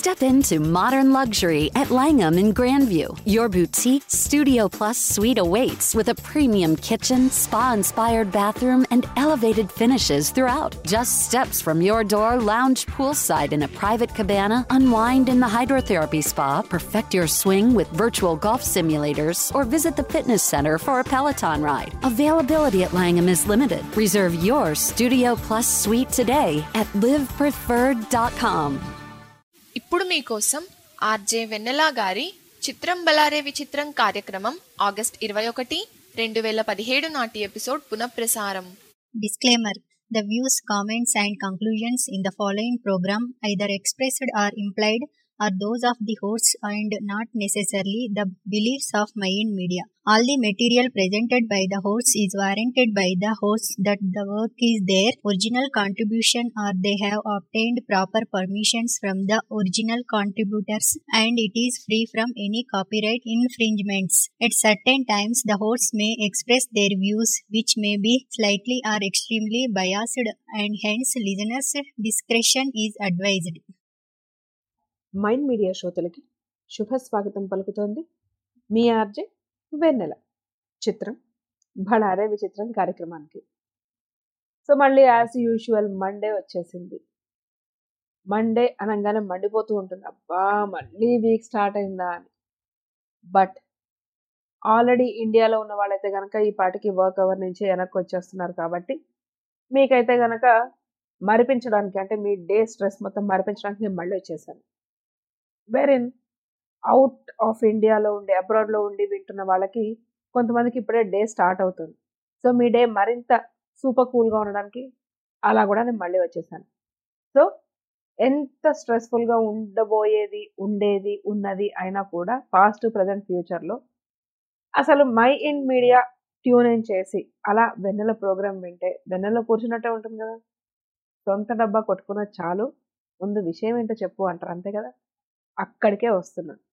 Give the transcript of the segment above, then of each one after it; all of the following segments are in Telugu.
Step into modern luxury at Langham in Grandview. Your boutique Studio Plus suite awaits with a premium kitchen, spa inspired bathroom, and elevated finishes throughout. Just steps from your door, lounge poolside in a private cabana, unwind in the hydrotherapy spa, perfect your swing with virtual golf simulators, or visit the fitness center for a Peloton ride. Availability at Langham is limited. Reserve your Studio Plus suite today at livepreferred.com. ఇప్పుడు మీకోసం ఆర్జే వెన్నెలా గారి చిత్రం బలారే విచిత్రం కార్యక్రమం ఆగస్ట్ ఇరవై ఒకటి రెండు వేల పదిహేడు నాటి ఎపిసోడ్ పునఃప్రసారం Disclaimer The views, comments, and conclusions in the following program, either expressed or implied, are those of the hosts and not necessarily the beliefs of Mayan Media. All the material presented by the hosts is warranted by the hosts that the work is their original contribution or they have obtained proper permissions from the original contributors and it is free from any copyright infringements. At certain times, the hosts may express their views which may be slightly or extremely biased and hence listeners' discretion is advised. Mind media శ్రోతలకి శుభ స్వాగతం పలుకుతోంది మీ ఆర్జే వెన్నెల చిత్రం భళారే విచిత్రం కార్యక్రమానికి సో మళ్ళీ యాజ్ యూజువల్ మండే వచ్చేసింది మండే అనగానే మండిపోతూ ఉంటుంది అబ్బా మళ్ళీ వీక్ స్టార్ట్ అయిందా అని బట్ ఆల్రెడీ ఇండియాలో ఉన్న వాళ్ళైతే కనుక ఈ పాటికి వర్క్ అవర్ నుంచి వెనక్కి వచ్చేస్తున్నారు కాబట్టి మీకైతే కనుక మరిపించడానికి అంటే మీ డే స్ట్రెస్ మొత్తం మరిపించడానికి నేను మళ్ళీ వచ్చేసాను వెరిన్ అవుట్ ఆఫ్ ఇండియాలో ఉండి అబ్రాడ్లో ఉండి వింటున్న వాళ్ళకి కొంతమందికి ఇప్పుడే డే స్టార్ట్ అవుతుంది సో మీ డే మరింత సూపర్ కూల్గా ఉండడానికి అలా కూడా నేను మళ్ళీ వచ్చేసాను సో ఎంత స్ట్రెస్ఫుల్గా ఉండబోయేది ఉండేది ఉన్నది అయినా కూడా పాస్ట్ ప్రజెంట్ ఫ్యూచర్లో అసలు my in media tune in చేసి అలా వెన్నెల ప్రోగ్రామ్ వింటే వెన్నెల కూర్చున్నట్టే ఉంటుంది కదా సొంత డబ్బా కొట్టుకున్న చాలు ముందు విషయం ఏంటో చెప్పు అంటారు అంతే కదా అక్కడికే వస్తున్నాను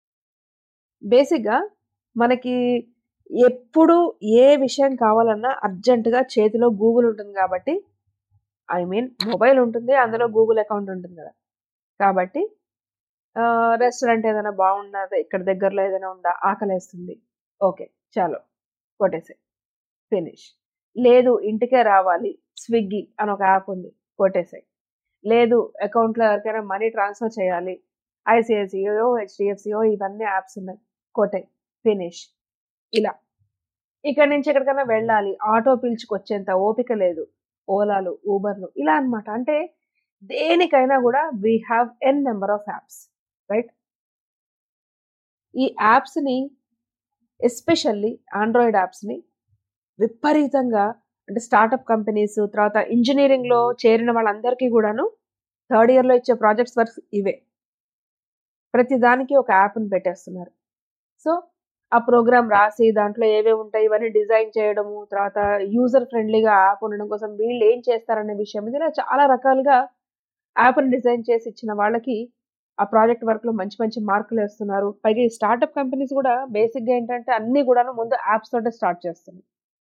బేసిక్గా మనకి ఎప్పుడు ఏ విషయం కావాలన్నా అర్జెంటుగా చేతిలో గూగుల్ ఉంటుంది కాబట్టి ఐ మీన్ మొబైల్ ఉంటుంది అందులో గూగుల్ అకౌంట్ ఉంటుంది కదా కాబట్టి రెస్టారెంట్ ఏదైనా బాగున్నదా ఇక్కడ దగ్గరలో ఏదైనా ఉందా ఆకలేస్తుంది ఓకే చాలు కొట్టేసే ఫినిష్ లేదు ఇంటికే రావాలి స్విగ్గీ అని ఒక యాప్ ఉంది కొట్టేసాయి లేదు అకౌంట్లో ఎవరికైనా మనీ ట్రాన్స్ఫర్ చేయాలి ఐసిఐసిఓ హెచ్డిఎఫ్సిఓ ఇవన్నీ యాప్స్ ఉన్నాయి కోటాయి ఫినిష్ ఇలా ఇక్కడ నుంచి ఎక్కడికైనా వెళ్ళాలి ఆటో పిలుచుకొచ్చేంత ఓపిక లేదు ఓలాలు ఊబర్లు ఇలా అనమాట అంటే దేనికైనా కూడా we have N number of apps right ఈ యాప్స్ని ఎస్పెషల్లీ ఆండ్రాయిడ్ యాప్స్ని విపరీతంగా అంటే స్టార్టప్ కంపెనీస్ తర్వాత ఇంజనీరింగ్లో చేరిన వాళ్ళందరికీ కూడాను థర్డ్ ఇయర్లో ఇచ్చే ప్రాజెక్ట్స్ వర్క్స్ ఇవే ప్రతి దానికి ఒక యాప్ని పెట్టేస్తున్నారు సో ఆ ప్రోగ్రామ్ రాసి దాంట్లో ఏవేవి ఉంటాయి ఇవన్నీ డిజైన్ చేయడము తర్వాత యూజర్ ఫ్రెండ్లీగా యాప్ ఉండడం కోసం వీళ్ళు ఏం చేస్తారనే విషయం మీద ఇలా చాలా రకాలుగా యాప్ని డిజైన్ చేసి ఇచ్చిన వాళ్ళకి ఆ ప్రాజెక్ట్ వర్క్లో మంచి మంచి మార్కులు వేస్తున్నారు పైగా ఈ స్టార్టప్ కంపెనీస్ కూడా బేసిక్గా ఏంటంటే అన్నీ కూడాను ముందు యాప్స్ తోటే స్టార్ట్ చేస్తున్నాయి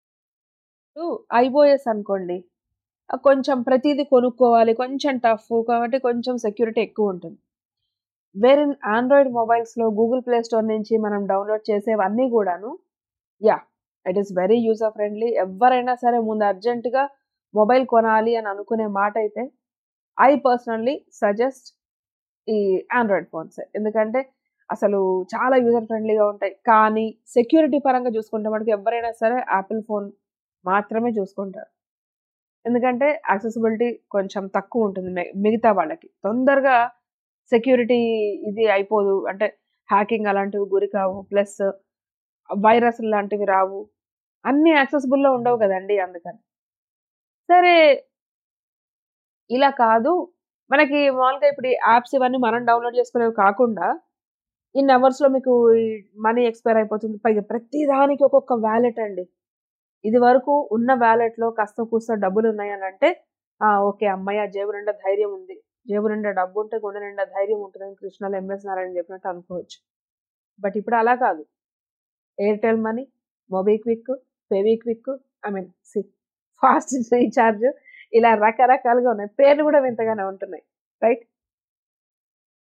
ఐఓఎస్ అనుకోండి కొంచెం ప్రతిదీ కొనుక్కోవాలి కొంచెం టఫ్ కాబట్టి కొంచెం సెక్యూరిటీ ఎక్కువ ఉంటుంది వేరే ఆండ్రాయిడ్ మొబైల్స్లో గూగుల్ ప్లే స్టోర్ నుంచి మనం డౌన్లోడ్ చేసేవన్నీ కూడాను yeah it is very user friendly ఎవరైనా సరే ముందు అర్జెంటుగా మొబైల్ కొనాలి అని అనుకునే మాట అయితే ఐ పర్సనల్లీ సజెస్ట్ ఈ ఆండ్రాయిడ్ ఫోన్స్ ఎందుకంటే అసలు చాలా యూజర్ ఫ్రెండ్లీగా ఉంటాయి కానీ సెక్యూరిటీ పరంగా చూసుకుంటే మనకి ఎవరైనా సరే యాపిల్ ఫోన్ మాత్రమే చూసుకుంటారు ఎందుకంటే యాక్సెసిబిలిటీ కొంచెం తక్కువ ఉంటుంది మిగతా వాళ్ళకి తొందరగా సెక్యూరిటీ ఇది అయిపోదు అంటే హ్యాకింగ్ అలాంటివి గురి కావు ప్లస్ వైరస్ లాంటివి రావు అన్నీ యాక్సెసిబుల్లో ఉండవు కదండి అందుకని సరే ఇలా కాదు మనకి మామూలుగా ఇప్పుడు యాప్స్ ఇవన్నీ మనం డౌన్లోడ్ చేసుకునేవి కాకుండా ఇన్ అవర్స్లో మీకు మనీ ఎక్స్పైర్ అయిపోతుంది పైగా ప్రతి దానికి ఒక్కొక్క వ్యాలెట్ అండి ఇది వరకు ఉన్న వ్యాలెట్లో కాస్త కూస్త డబ్బులు ఉన్నాయని అంటే ఓకే అమ్మాయి జేబు నిండా ధైర్యం ఉంది జేబు నిండా డబ్బు ఉంటే గుండె నిండా ధైర్యం ఉంటుందని కృష్ణలో ఎంఎస్ నారాయణ చెప్పినట్టు అనుకోవచ్చు బట్ ఇప్పుడు అలా కాదు Airtel money MobiKwik Fevikwik I mean C fast recharge ఇలా రకరకాలుగా ఉన్నాయి పేర్లు కూడా వింతగానే ఉంటున్నాయి రైట్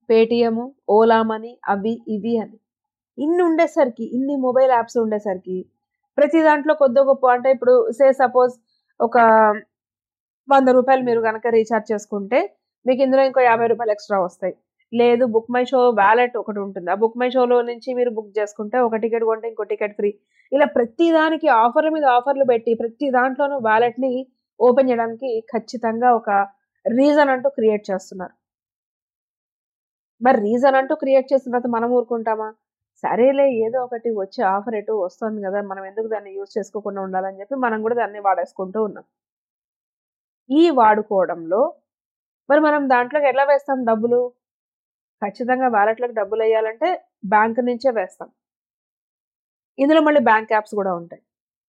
పేటిఎం ఓలా మనీ అవి ఇవి అని ఇన్ని ఉండేసరికి ఇన్ని మొబైల్ యాప్స్ ఉండేసరికి ప్రతి దాంట్లో కొద్ది గొప్ప అంటే ఇప్పుడు సే సపోజ్ ఒక వంద రూపాయలు మీరు కనుక రీఛార్జ్ చేసుకుంటే మీకు ఇందులో ఇంకో యాభై రూపాయలు ఎక్స్ట్రా వస్తాయి లేదు బుక్ మై షో వ్యాలెట్ ఒకటి ఉంటుంది ఆ బుక్ మై షోలో నుంచి మీరు బుక్ చేసుకుంటే ఒక టికెట్ కొంటే ఇంకో టికెట్ ఫ్రీ ఇలా ప్రతి దానికి ఆఫర్ల మీద ఆఫర్లు పెట్టి ప్రతి దాంట్లోనూ వ్యాలెట్ని ఓపెన్ చేయడానికి ఖచ్చితంగా ఒక రీజన్ అంటూ క్రియేట్ చేస్తున్నారు మరి రీజన్ అంటూ క్రియేట్ చేసిన తర్వాత మనం ఊరుకుంటామా సరేలే ఏదో ఒకటి వచ్చే ఆఫర్ ఎటు వస్తుంది కదా మనం ఎందుకు దాన్ని యూజ్ చేసుకోకుండా ఉండాలని చెప్పి మనం కూడా దాన్ని వాడేసుకుంటూ ఉన్నాం ఈ వాడుకోవడంలో మరి మనం దాంట్లోకి ఎట్లా వేస్తాం డబ్బులు ఖచ్చితంగా వ్యాలెట్లోకి డబ్బులు వేయాలంటే బ్యాంక్ నుంచే వేస్తాం ఇందులో మళ్ళీ బ్యాంక్ యాప్స్ కూడా ఉంటాయి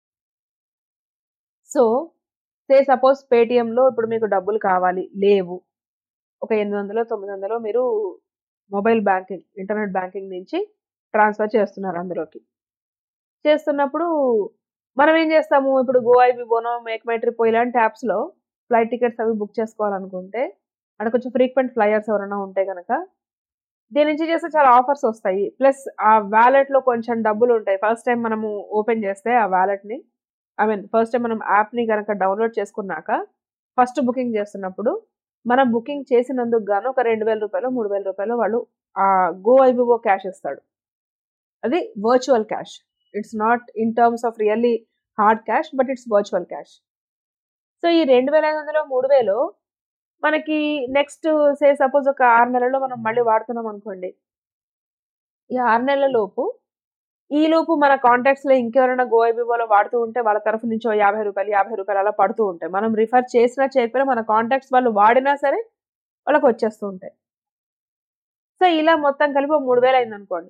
సో సే సపోజ్ పేటిఎంలో ఇప్పుడు మీకు డబ్బులు కావాలి లేవు ఒక ఎనిమిది వందలు తొమ్మిది వందలు మీరు మొబైల్ బ్యాంకింగ్ ఇంటర్నెట్ బ్యాంకింగ్ నుంచి ట్రాన్స్ఫర్ చేస్తున్నారు అందులోకి చేస్తున్నప్పుడు మనం ఏం చేస్తాము ఇప్పుడు Goibibo make my trip ఇలాంటి యాప్స్లో ఫ్లైట్ టికెట్స్ అవి బుక్ చేసుకోవాలనుకుంటే అక్కడ కొంచెం ఫ్రీక్వెంట్ ఫ్లయర్స్ ఎవరైనా ఉంటే కనుక దీని నుంచి చేస్తే చాలా ఆఫర్స్ వస్తాయి ప్లస్ ఆ వ్యాలెట్లో కొంచెం డబ్బులు ఉంటాయి ఫస్ట్ టైం మనము ఓపెన్ చేస్తే ఆ వ్యాలెట్ని ఐ మీన్ ఫస్ట్ టైం మనం యాప్ని కనుక డౌన్లోడ్ చేసుకున్నాక ఫస్ట్ బుకింగ్ చేస్తున్నప్పుడు మనం బుకింగ్ చేసినందుకు గాను ఒక రెండు వేల రూపాయలు మూడు వేల రూపాయలు వాళ్ళు ఆ గో ఐబిఓ క్యాష్ ఇస్తాడు అది virtual cash it's not in terms of really hard cash but it's virtual cash so ఈ రెండు వేల ఐదు వందలు మూడు వేలు మనకి నెక్స్ట్ సే సపోజ్ ఒక ఆరు నెలల్లో మనం మళ్ళీ వాడుతున్నాం అనుకోండి ఈ ఆరు నెలల లోపు ఈ లోపు మన కాంటాక్ట్స్లో ఇంకెవరైనా గోఐబీఓలో వాడుతూ ఉంటే వాళ్ళ తరఫు నుంచి ఓ యాభై రూపాయలు యాభై రూపాయలు అలా పడుతూ ఉంటాయి మనం రిఫర్ చేసినా చేయకపోయినా మన కాంటాక్ట్స్ వాళ్ళు వాడినా సరే వాళ్ళకి వచ్చేస్తూ ఉంటాయి సో ఇలా మొత్తం కలిపి ఓ మూడు వేలు అయింది అనుకోండి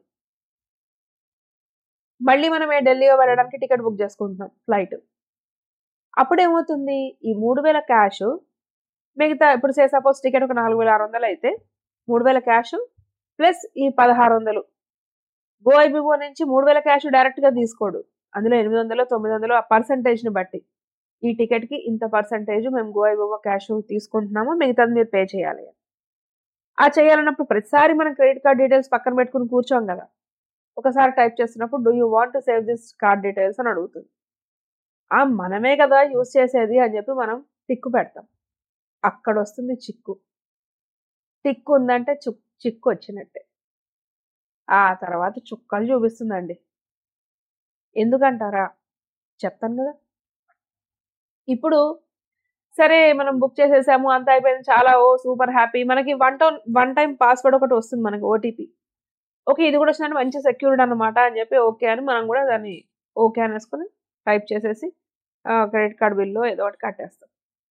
మళ్ళీ మనం ఏ ఢిల్లీ వెళ్ళడానికి టికెట్ బుక్ చేసుకుంటున్నాం ఫ్లైట్ అప్పుడు ఏమవుతుంది ఈ మూడు వేల క్యాష్ మిగతా ఇప్పుడు సే సపోజ్ టికెట్ ఒక నాలుగు వేల ఆరు వందలు అయితే మూడు వేల క్యాష్ ప్లస్ ఈ పదహారు వందలు గోఐబిఓ నుంచి మూడు వేల క్యాష్ డైరెక్ట్గా తీసుకోడు అందులో ఎనిమిది వందలు తొమ్మిది వందలు ఆ పర్సంటేజ్ని బట్టి ఈ టికెట్కి ఇంత పర్సంటేజ్ మేము గోఐబిఓ క్యాష్ తీసుకుంటున్నాము మిగతాది మీరు పే చేయాలి ఆ చేయాలన్నప్పుడు ప్రతిసారి మనం క్రెడిట్ కార్డ్ డీటెయిల్స్ పక్కన పెట్టుకుని కూర్చోం కదా ఒకసారి టైప్ చేస్తున్నప్పుడు do you want to save this card details అని అడుగుతుంది ఆ మనమే కదా యూజ్ చేసేది అని చెప్పి మనం టిక్కు పెడతాం అక్కడ వస్తుంది చిక్కు టిక్కు ఉందంటే చుక్ చిక్కు వచ్చినట్టే ఆ తర్వాత చుక్కలు చూపిస్తుందండి ఎందుకంటారా చెప్తాను కదా ఇప్పుడు సరే మనం బుక్ చేసేసాము అంత అయిపోయింది చాలా ఓ సూపర్ హ్యాపీ మనకి one town one time password ఒకటి వస్తుంది మనకి ఓటీపీ ఓకే ఇది కూడా వచ్చిందంటే మంచి సెక్యూర్డ్ అనమాట అని చెప్పి ఓకే అని మనం కూడా దాన్ని ఓకే అనేసుకొని టైప్ చేసేసి క్రెడిట్ కార్డ్ బిల్లు ఏదో ఒకటి కట్టేస్తాం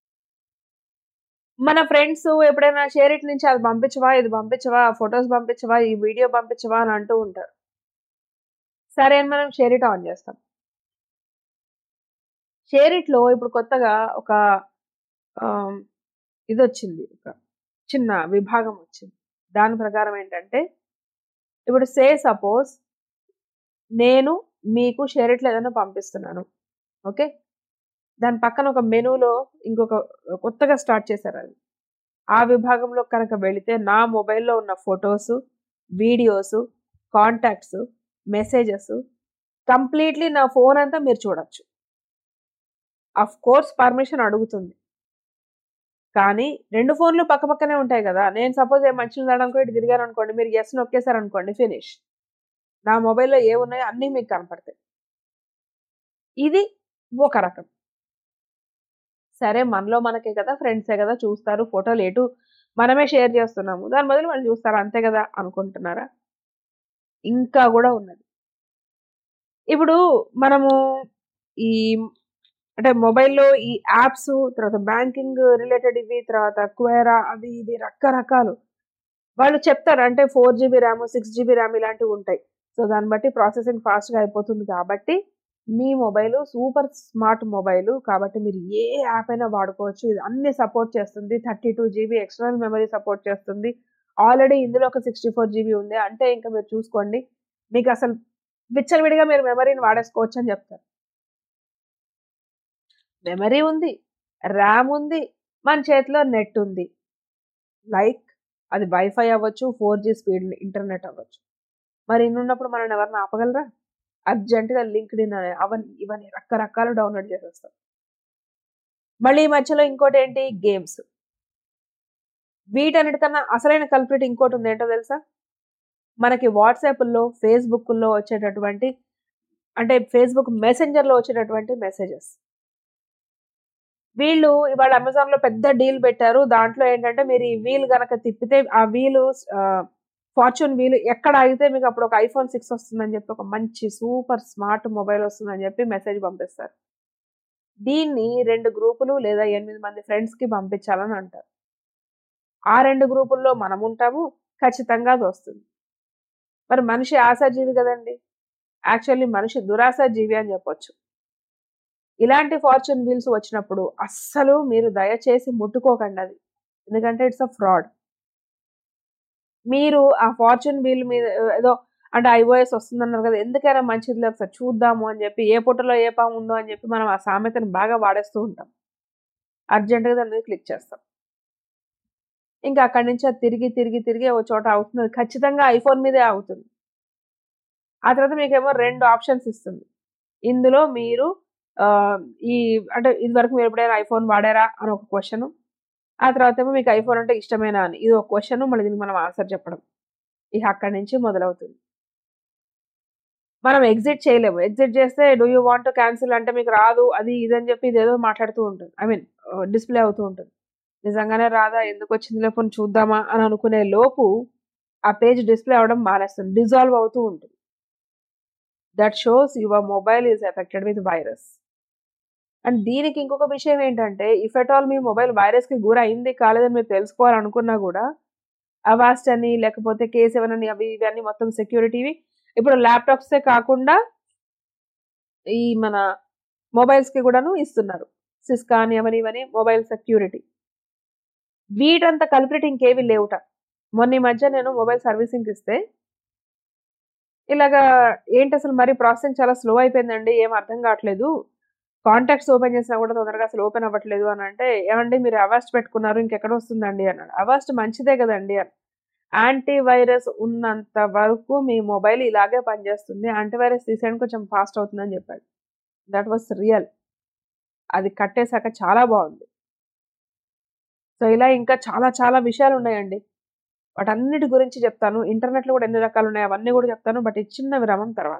మన ఫ్రెండ్స్ ఎప్పుడైనా షేర్ ఇట్ నుంచి అది పంపించవా ఇది పంపించవా ఫొటోస్ పంపించవా ఈ వీడియో పంపించవా అని అంటూ ఉంటారు సరే అని మనం షేర్ ఇట్ ఆన్ చేస్తాం షేర్ ఇట్లో ఇప్పుడు కొత్తగా ఒక ఇది వచ్చింది ఒక చిన్న విభాగం వచ్చింది దాని ప్రకారం ఏంటంటే ఇప్పుడు సే సపోజ్ నేను మీకు షేర్ ఇట్లో ఏదైనా పంపిస్తున్నాను ఓకే దాని పక్కన ఒక మెనూలో ఇంకొక కొత్తగా స్టార్ట్ చేశారు అది ఆ విభాగంలో కనుక వెళితే నా మొబైల్లో ఉన్న photos videos contacts messages completely నా ఫోన్ అంతా మీరు చూడొచ్చు అఫ్ కోర్స్ పర్మిషన్ అడుగుతుంది కానీ రెండు ఫోన్లు పక్క పక్కనే ఉంటాయి కదా నేను సపోజ్ ఏ మంచి అనుకో ఇటు తిరిగాను అనుకోండి మీరు ఎస్ నొక్కేశారు అనుకోండి ఫినిష్ నా మొబైల్లో ఏ ఉన్నాయో అన్నీ మీకు కనపడతాయి ఇది ఒక రకం సరే మనలో మనకే కదా ఫ్రెండ్సే కదా చూస్తారు ఫోటోలు ఎటు మనమే షేర్ చేస్తున్నాము దాని బదులు వాళ్ళు చూస్తారు అంతే కదా అనుకుంటున్నారా ఇంకా కూడా ఉన్నది ఇప్పుడు మనము ఈ అంటే మొబైల్లో ఈ యాప్స్ తర్వాత బ్యాంకింగ్ రిలేటెడ్ ఇవి తర్వాత క్వేరా అవి ఇవి రకరకాలు వాళ్ళు చెప్తారు అంటే four GB RAM six GB RAM ఇలాంటివి ఉంటాయి సో దాన్ని బట్టి ప్రాసెసింగ్ ఫాస్ట్గా అయిపోతుంది కాబట్టి మీ మొబైల్ సూపర్ స్మార్ట్ మొబైల్ కాబట్టి మీరు ఏ యాప్ అయినా వాడుకోవచ్చు ఇది అన్ని సపోర్ట్ చేస్తుంది thirty two GB external memory support చేస్తుంది ఆల్రెడీ ఇందులో ఒక సిక్స్టీ ఫోర్ జీబీ ఉంది అంటే ఇంకా మీరు చూసుకోండి మీకు అసలు విచ్చలవిడిగా మీరు మెమరీని వాడేసుకోవచ్చు అని చెప్తారు మెమరీ ఉంది ర్యామ్ ఉంది మన చేతిలో నెట్ ఉంది లైక్ అది వైఫై అవ్వచ్చు ఫోర్ జీ స్పీడ్ ఇంటర్నెట్ అవ్వచ్చు మరి ఇన్ని ఉన్నప్పుడు మనం ఎవరిని ఆపగలరా అర్జెంటుగా లింక్డ్ ఇన్ అవన్నీ ఇవన్నీ రకరకాలు డౌన్లోడ్ చేసేస్తాం మళ్ళీ ఈ మధ్యలో ఇంకోటి ఏంటి గేమ్స్ వీటన్నిటికన్నా అసలైన కల్ప్రిట్ ఇంకోటి ఉంది ఏంటో తెలుసా మనకి వాట్సాప్లో ఫేస్బుక్లో వచ్చేటటువంటి అంటే ఫేస్బుక్ మెసెంజర్లో వచ్చేటటువంటి మెసేజెస్ వీళ్ళు ఇవాళ అమెజాన్లో పెద్ద డీల్ పెట్టారు దాంట్లో ఏంటంటే మీరు ఈ వీల్ గనక తిప్పితే ఆ వీలు ఫార్చ్యూన్ వీలు ఎక్కడ ఆగితే మీకు అప్పుడు ఒక ఐఫోన్ సిక్స్ వస్తుందని చెప్పి ఒక మంచి సూపర్ స్మార్ట్ మొబైల్ వస్తుందని చెప్పి మెసేజ్ పంపిస్తారు దీన్ని రెండు గ్రూపులు లేదా ఎనిమిది మంది ఫ్రెండ్స్కి పంపించాలని అంటారు ఆ రెండు గ్రూపుల్లో మనం ఉంటాము ఖచ్చితంగా అది వస్తుంది మరి మనిషి ఆశాజీవి కదండి యాక్చువల్లీ మనిషి దురాశాజీవి అని చెప్పొచ్చు ఇలాంటి ఫార్చ్యూన్ వీల్స్ వచ్చినప్పుడు అస్సలు మీరు దయచేసి ముట్టుకోకండి అది ఎందుకంటే ఇట్స్ అ ఫ్రాడ్ మీరు ఆ ఫార్చ్యూన్ వీల్ మీద ఏదో అంటే ఐఓఎస్ వస్తుందన్నారు కదా ఎందుకైనా మంచిది ఒకసారి చూద్దాము అని చెప్పి ఏ పుట్టలో ఏ పాము ఉందో అని చెప్పి మనం ఆ సామెతను బాగా వాడేస్తూ ఉంటాం అర్జెంటుగా దాని మీద క్లిక్ చేస్తాం ఇంకా అక్కడి నుంచి అది తిరిగి తిరిగి తిరిగి ఒక చోట అవుతుంది ఖచ్చితంగా ఐఫోన్ మీదే అవుతుంది ఆ తర్వాత మీకేమో రెండు ఆప్షన్స్ ఇస్తుంది ఇందులో మీరు ఈ అంటే ఇదివరకు మీరు ఎప్పుడైనా ఐఫోన్ వాడారా అని ఒక క్వశ్చన్ ఆ తర్వాత ఏమో మీకు ఐఫోన్ అంటే ఇష్టమేనా అని ఇది ఒక క్వశ్చన్ మళ్ళీ దీనికి మనం ఆన్సర్ చెప్పడం ఇక అక్కడి నుంచి మొదలవుతుంది మనం ఎగ్జిట్ చేయలేము ఎగ్జిట్ చేస్తే డూ యూ వాంట్ క్యాన్సిల్ అంటే మీకు రాదు అది ఇదని చెప్పి ఇదేదో మాట్లాడుతూ ఉంటుంది ఐ మీన్ డిస్ప్లే అవుతూ ఉంటుంది నిజంగానే రాదా ఎందుకు వచ్చింది లేకపోతే చూద్దామా అని అనుకునే లోపు ఆ పేజ్ డిస్ప్లే అవడం మానేస్తుంది డిజాల్వ్ అవుతూ ఉంటుంది that shows your mobile is affected with virus and దీనికి ఇంకొక విషయం ఏంటంటే ఇఫ్ ఎట్ ఆల్ మీ మొబైల్ వైరస్కి గురి అయింది కాలేదని మీరు తెలుసుకోవాలనుకున్నా కూడా అవాస్ట్ అని లేకపోతే కే సెవెన్ అని అవి ఇవన్నీ మొత్తం సెక్యూరిటీవి ఇప్పుడు ల్యాప్టాప్సే కాకుండా ఈ మన మొబైల్స్కి కూడాను ఇస్తున్నారు సిస్కా అని అవని ఇవని మొబైల్ సెక్యూరిటీ వీటంత కల్పరేట్ ఇంకేవి లేవుట మొన్న ఈ మధ్య నేను మొబైల్ సర్వీసింగ్కి ఇస్తే ఇలాగా ఏంటి అసలు మరి ప్రాసెసింగ్ చాలా స్లో అయిపోయిందండి ఏం అర్థం కావట్లేదు కాంటాక్ట్స్ ఓపెన్ చేసినా కూడా తొందరగా అసలు ఓపెన్ అవ్వట్లేదు అని అంటే ఏమండి మీరు అవాస్ట్ పెట్టుకున్నారు ఇంకెక్కడ వస్తుందండి అన్నాడు అవాస్ట్ మంచిదే కదండి అని యాంటీవైరస్ ఉన్నంత వరకు మీ మొబైల్ ఇలాగే పనిచేస్తుంది యాంటీవైరస్ తీసేయడానికి కొంచెం ఫాస్ట్ అవుతుందని చెప్పాడు దట్ వాస్ రియల్ అది కట్టేశాక చాలా బాగుంది సో ఇలా ఇంకా చాలా చాలా విషయాలు ఉన్నాయండి వాటన్నిటి గురించి చెప్తాను ఇంటర్నెట్లో కూడా ఎన్ని రకాలు ఉన్నాయి అవన్నీ కూడా చెప్తాను బట్ ఈ చిన్న విరామం తర్వాత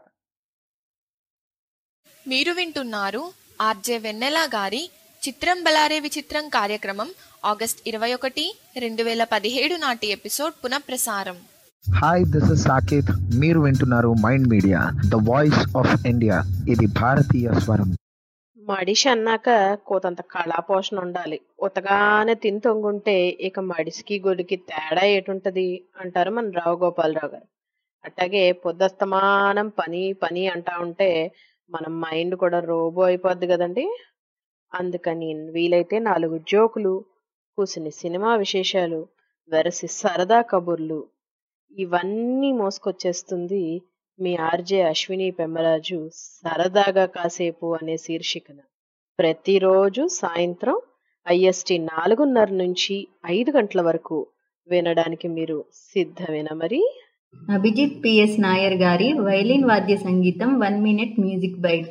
మీరు వింటున్నారు ఆర్జే వెన్నెల గారి చిత్రం బలారే విచిత్రం కార్యక్రమం ఆగస్ట్ ఇరవై ఒకటి రెండు వేల పదిహేడు నాటి ఎపిసోడ్ పునఃప్రసారం హాయ్ దిస్ ఇస్ సాకేత్ మీరు వింటున్నారు mind media the voice of India ఇది భారతీయ స్వరం మడిషి అన్నాక కోతంత కళాపోషణ ఉండాలి ఉతగానే తిని తొంగుంటే ఇక మడిసికి గొడికి తేడా ఏటుంటది అంటారు మన రావు గోపాలరావు గారు అట్లాగే పొద్దస్తమానం పని పని అంటా ఉంటే మన మైండ్ కూడా రోబో అయిపోద్ది కదండి అందుకని వీలైతే నాలుగు జోకులు కూసిన సినిమా విశేషాలు వెరసి సరదా కబుర్లు ఇవన్నీ మోసుకొచ్చేస్తుంది మీ ఆర్జే అశ్విని పెమ్మరాజు సరదాగా కాసేపు అనే శీర్షికన ప్రతిరోజు సాయంత్రం ఐఎస్టి నాలుగున్నర నుంచి ఐదు గంటల వరకు వినడానికి మీరు సిద్ధమేనా మరి అభిజిత్ పిఎస్ నాయర్ గారి వైలిన్ వాద్య సంగీతం one minute music bite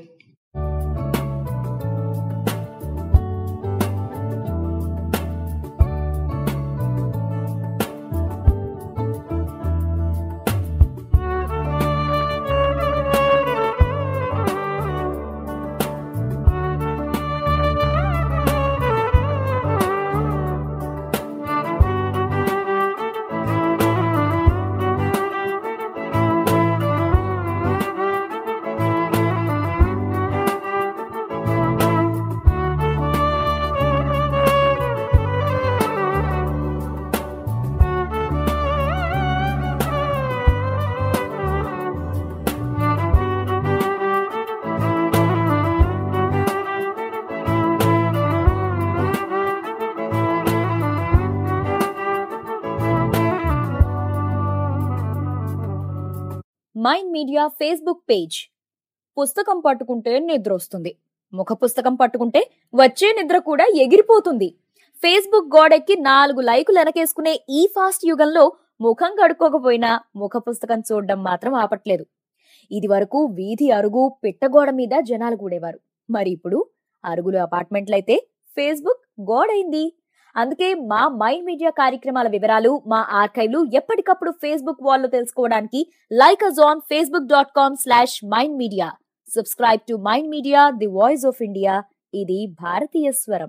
mind media Facebook page పుస్తకం పట్టుకుంటే నిద్ర వస్తుంది ముఖ పుస్తకం పట్టుకుంటే వచ్చే నిద్ర కూడా ఎగిరిపోతుంది ఫేస్బుక్ గోడెక్కి నాలుగు లైకులు వెనకేసుకునే ఈ ఫాస్ట్ యుగంలో ముఖం కడుక్కోకపోయినా ముఖ పుస్తకం చూడడం మాత్రం ఆపట్లేదు ఇది వరకు వీధి అరుగు పిట్టగోడ మీద జనాలు కూడేవారు మరి ఇప్పుడు అరుగులు అపార్ట్మెంట్లయితే ఫేస్బుక్ గోడైంది అందుకే మా మైండ్ మీడియా కార్యక్రమాల వివరాలు మా ఆర్కైవ్లు ఎప్పటికప్పుడు ఫేస్బుక్ వాల్లో తెలుసుకోవడానికి like us on Facebook dot com slash mind media subscribe to mind media the voice of India ఇది భారతీయ స్వరం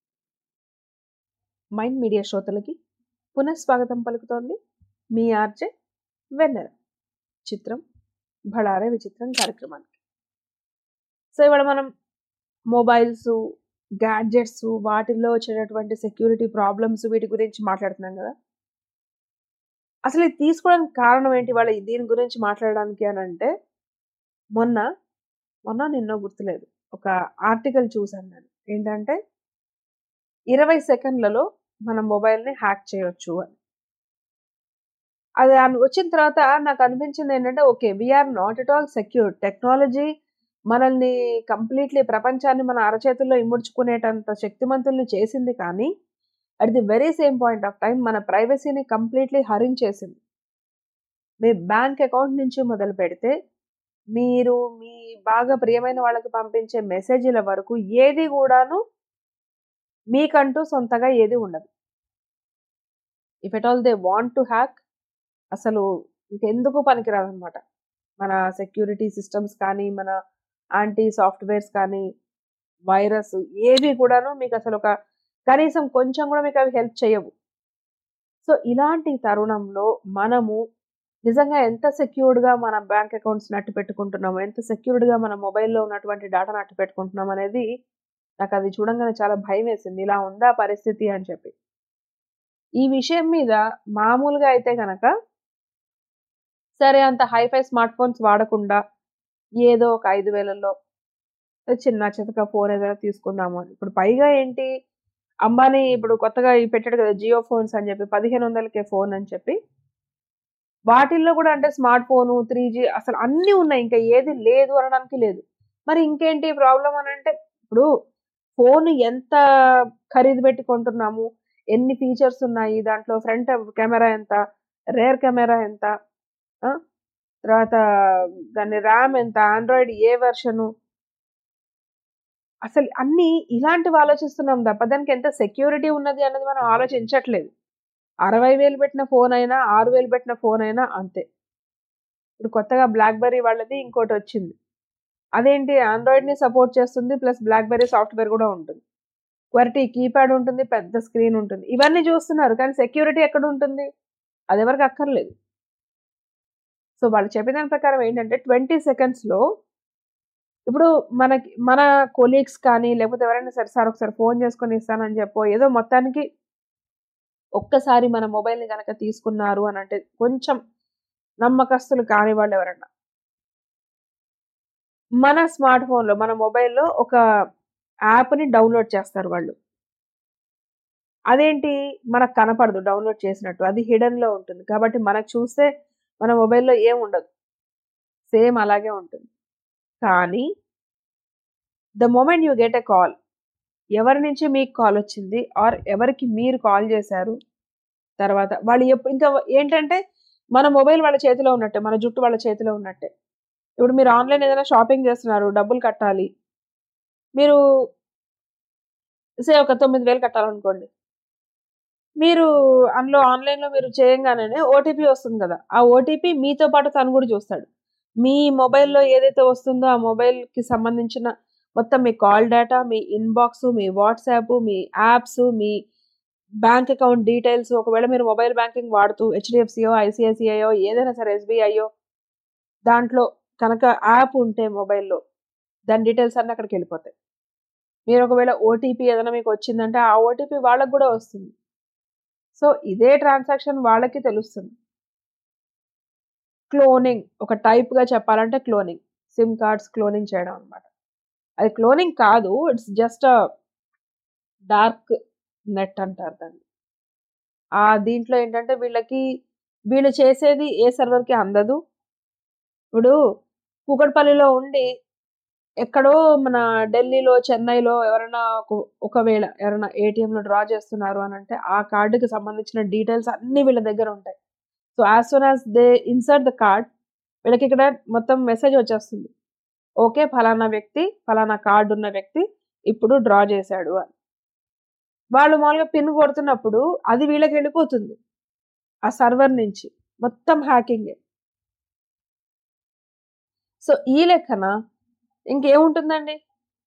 మైండ్ మీడియా శ్రోతలకి పునఃస్వాగతం పలుకుతోంది మీ ఆర్జే వెన్నెల చిత్రం భళారే విచిత్రం కార్యక్రమానికి సో ఇవాళ మనం మొబైల్స్ గ్యాడ్జెట్స్ వాటిల్లో వచ్చేటటువంటి సెక్యూరిటీ ప్రాబ్లమ్స్ వీటి గురించి మాట్లాడుతున్నాం కదా అసలు ఇది తీసుకోవడానికి కారణం ఏంటి వాళ్ళ దీని గురించి మాట్లాడడానికి అని అంటే మొన్న మొన్న నిన్నో గుర్తులేదు ఒక ఆర్టికల్ చూసాను నేను ఏంటంటే ఇరవై సెకండ్లలో మన మొబైల్ని హ్యాక్ చేయొచ్చు అని అది అన్- వచ్చిన తర్వాత నాకు అనిపించింది ఏంటంటే okay we're not at all secure technology మనల్ని కంప్లీట్లీ ప్రపంచాన్ని మన అరచేతుల్లో ఇముడ్చుకునేటంత శక్తిమంతుల్ని చేసింది కానీ at the very same point of time మన ప్రైవసీని కంప్లీట్లీ హరించేసింది మీ బ్యాంక్ అకౌంట్ నుంచి మొదలు పెడితే మీరు మీ బాగా ప్రియమైన వాళ్ళకి పంపించే మెసేజ్ల వరకు ఏది కూడాను మీకంటూ సొంతగా ఏది ఉండదు if at all they want to hack అసలు ఇంకెందుకు పనికిరాదనమాట మన సెక్యూరిటీ సిస్టమ్స్ కానీ మన యాంటీ సాఫ్ట్వేర్స్ కానీ వైరస్ ఏవి కూడాను మీకు అసలు ఒక కనీసం కొంచెం కూడా మీకు అవి హెల్ప్ చేయవు సో ఇలాంటి తరుణంలో మనము నిజంగా ఎంత సెక్యూర్డ్గా మన బ్యాంక్ అకౌంట్స్ నట్టు పెట్టుకుంటున్నాము ఎంత సెక్యూర్డ్గా మన మొబైల్లో ఉన్నటువంటి డేటా నట్టు పెట్టుకుంటున్నాం అనేది నాకు అది చూడంగానే చాలా భయం వేసింది ఇలా ఉందా పరిస్థితి అని చెప్పి ఈ విషయం మీద మామూలుగా అయితే కనుక సరే అంత హైఫై స్మార్ట్ ఫోన్స్ వాడకుండా ఏదో ఒక ఐదు వేలలో చిన్న చితక ఫోన్ ఏదైనా తీసుకుందాము అని ఇప్పుడు పైగా ఏంటి అంబానీ ఇప్పుడు కొత్తగా ఈ పెట్టాడు కదా జియో ఫోన్స్ అని చెప్పి పదిహేను వందలకే ఫోన్ అని చెప్పి వాటిల్లో కూడా అంటే స్మార్ట్ ఫోను త్రీ జీ అసలు అన్నీ ఉన్నాయి ఇంకా ఏది లేదు అనడానికి లేదు మరి ఇంకేంటి ప్రాబ్లం అని అంటే ఇప్పుడు ఫోన్ ఎంత ఖరీదు పెట్టి కొంటున్నాము ఎన్ని ఫీచర్స్ ఉన్నాయి దాంట్లో ఫ్రంట్ కెమెరా ఎంత రేర్ కెమెరా ఎంత ఆ? తర్వాత దాని ర్యామ్ ఎంత ఆండ్రాయిడ్ ఏ వెర్షను అసలు అన్ని ఇలాంటివి ఆలోచిస్తున్నాం తప్ప దానికి ఎంత సెక్యూరిటీ ఉన్నది అన్నది మనం ఆలోచించట్లేదు అరవై వేలు పెట్టిన ఫోన్ అయినా ఆరు వేలు పెట్టిన ఫోన్ అయినా అంతే ఇప్పుడు కొత్తగా బ్లాక్బెర్రీ వాళ్ళది ఇంకోటి వచ్చింది అదేంటి ఆండ్రాయిడ్ని సపోర్ట్ చేస్తుంది ప్లస్ బ్లాక్బెర్రీ సాఫ్ట్వేర్ కూడా ఉంటుంది క్వాలిటీ కీప్యాడ్ ఉంటుంది పెద్ద స్క్రీన్ ఉంటుంది ఇవన్నీ చూస్తున్నారు కానీ సెక్యూరిటీ ఎక్కడ ఉంటుంది అది ఎవరికి అక్కర్లేదు సో వాళ్ళు చెప్పిన దాని ప్రకారం ఏంటంటే ట్వంటీ సెకండ్స్లో ఇప్పుడు మనకి మన కొలీగ్స్ కానీ లేకపోతే ఎవరైనా సరే సార్ ఒకసారి ఫోన్ చేసుకొని ఇస్తానని చెప్పో ఏదో మొత్తానికి ఒక్కసారి మన మొబైల్ని కనుక తీసుకున్నారు అని అంటే కొంచెం నమ్మకస్తులు కాని వాళ్ళు ఎవరన్నా మన స్మార్ట్ ఫోన్లో మన మొబైల్లో ఒక యాప్ని డౌన్లోడ్ చేస్తారు వాళ్ళు అదేంటి మనకు కనపడదు డౌన్లోడ్ చేసినట్టు అది హిడన్లో ఉంటుంది కాబట్టి మనకు చూస్తే మన మొబైల్లో ఏం ఉండదు సేమ్ అలాగే ఉంటుంది కానీ the moment you get a call ఎవరి నుంచి మీకు కాల్ వచ్చింది ఆర్ ఎవరికి మీరు కాల్ చేశారు తర్వాత వాళ్ళు ఎప్పుడు ఇంకా ఏంటంటే మన మొబైల్ వాళ్ళ చేతిలో ఉన్నట్టే మన జుట్టు వాళ్ళ చేతిలో ఉన్నట్టే ఇప్పుడు మీరు ఆన్లైన్ ఏదైనా షాపింగ్ చేస్తున్నారు డబ్బులు కట్టాలి మీరు సే ఒక తొమ్మిది వేలు కట్టాలనుకోండి మీరు అందులో ఆన్లైన్లో మీరు చేయంగానే ఓటీపీ వస్తుంది కదా ఆ ఓటీపీ మీతో పాటు తను కూడా చూస్తాడు మీ మొబైల్లో ఏదైతే వస్తుందో ఆ మొబైల్కి సంబంధించిన మొత్తం మీ కాల్ డేటా మీ ఇన్బాక్స్ మీ వాట్సాప్ మీ యాప్స్ మీ బ్యాంక్ అకౌంట్ డీటెయిల్స్ ఒకవేళ మీరు మొబైల్ బ్యాంకింగ్ వాడుతూ హెచ్డిఎఫ్సియో ఐసిఐసిఐయో ఏదైనా సరే ఎస్బీఐయో దాంట్లో కనుక యాప్ ఉంటే మొబైల్లో దాని డీటెయిల్స్ అన్నీ అక్కడికి వెళ్ళిపోతాయి మీరు ఒకవేళ ఓటీపీ ఏదైనా మీకు వచ్చిందంటే ఆ ఓటీపీ వాళ్ళకి కూడా వస్తుంది సో ఇదే ట్రాన్సాక్షన్ వాళ్ళకి తెలుస్తుంది క్లోనింగ్ ఒక టైప్గా చెప్పాలంటే క్లోనింగ్ సిమ్ కార్డ్స్ క్లోనింగ్ చేయడం అనమాట అది క్లోనింగ్ కాదు ఇట్స్ జస్ట్ డార్క్ నెట్ అంటారు దాన్ని ఆ దీంట్లో ఏంటంటే వీళ్ళకి వీళ్ళు చేసేది ఏ సర్వర్కి అందదు ఇప్పుడు కూకట్పల్లిలో ఉండి ఎక్కడో మన ఢిల్లీలో చెన్నైలో ఎవరైనా ఒక- ఒకవేళ ఎవరైనా ఏటీఎంలో డ్రా చేస్తున్నారు అని అంటే ఆ కార్డుకి సంబంధించిన డీటెయిల్స్ అన్ని వీళ్ళ దగ్గర ఉంటాయి so as soon as they insert the card వీళ్ళకి ఇక్కడ మొత్తం మెసేజ్ వచ్చేస్తుంది ఓకే ఫలానా వ్యక్తి ఫలానా కార్డు ఉన్న వ్యక్తి ఇప్పుడు డ్రా చేశాడు అని వాళ్ళు మామూలుగా పిన్ కొడుతున్నప్పుడు అది వీళ్ళకి వెళ్ళిపోతుంది ఆ సర్వర్ నుంచి మొత్తం హ్యాకింగే సో ఈ లెక్కన ఇంకేముంటుందండి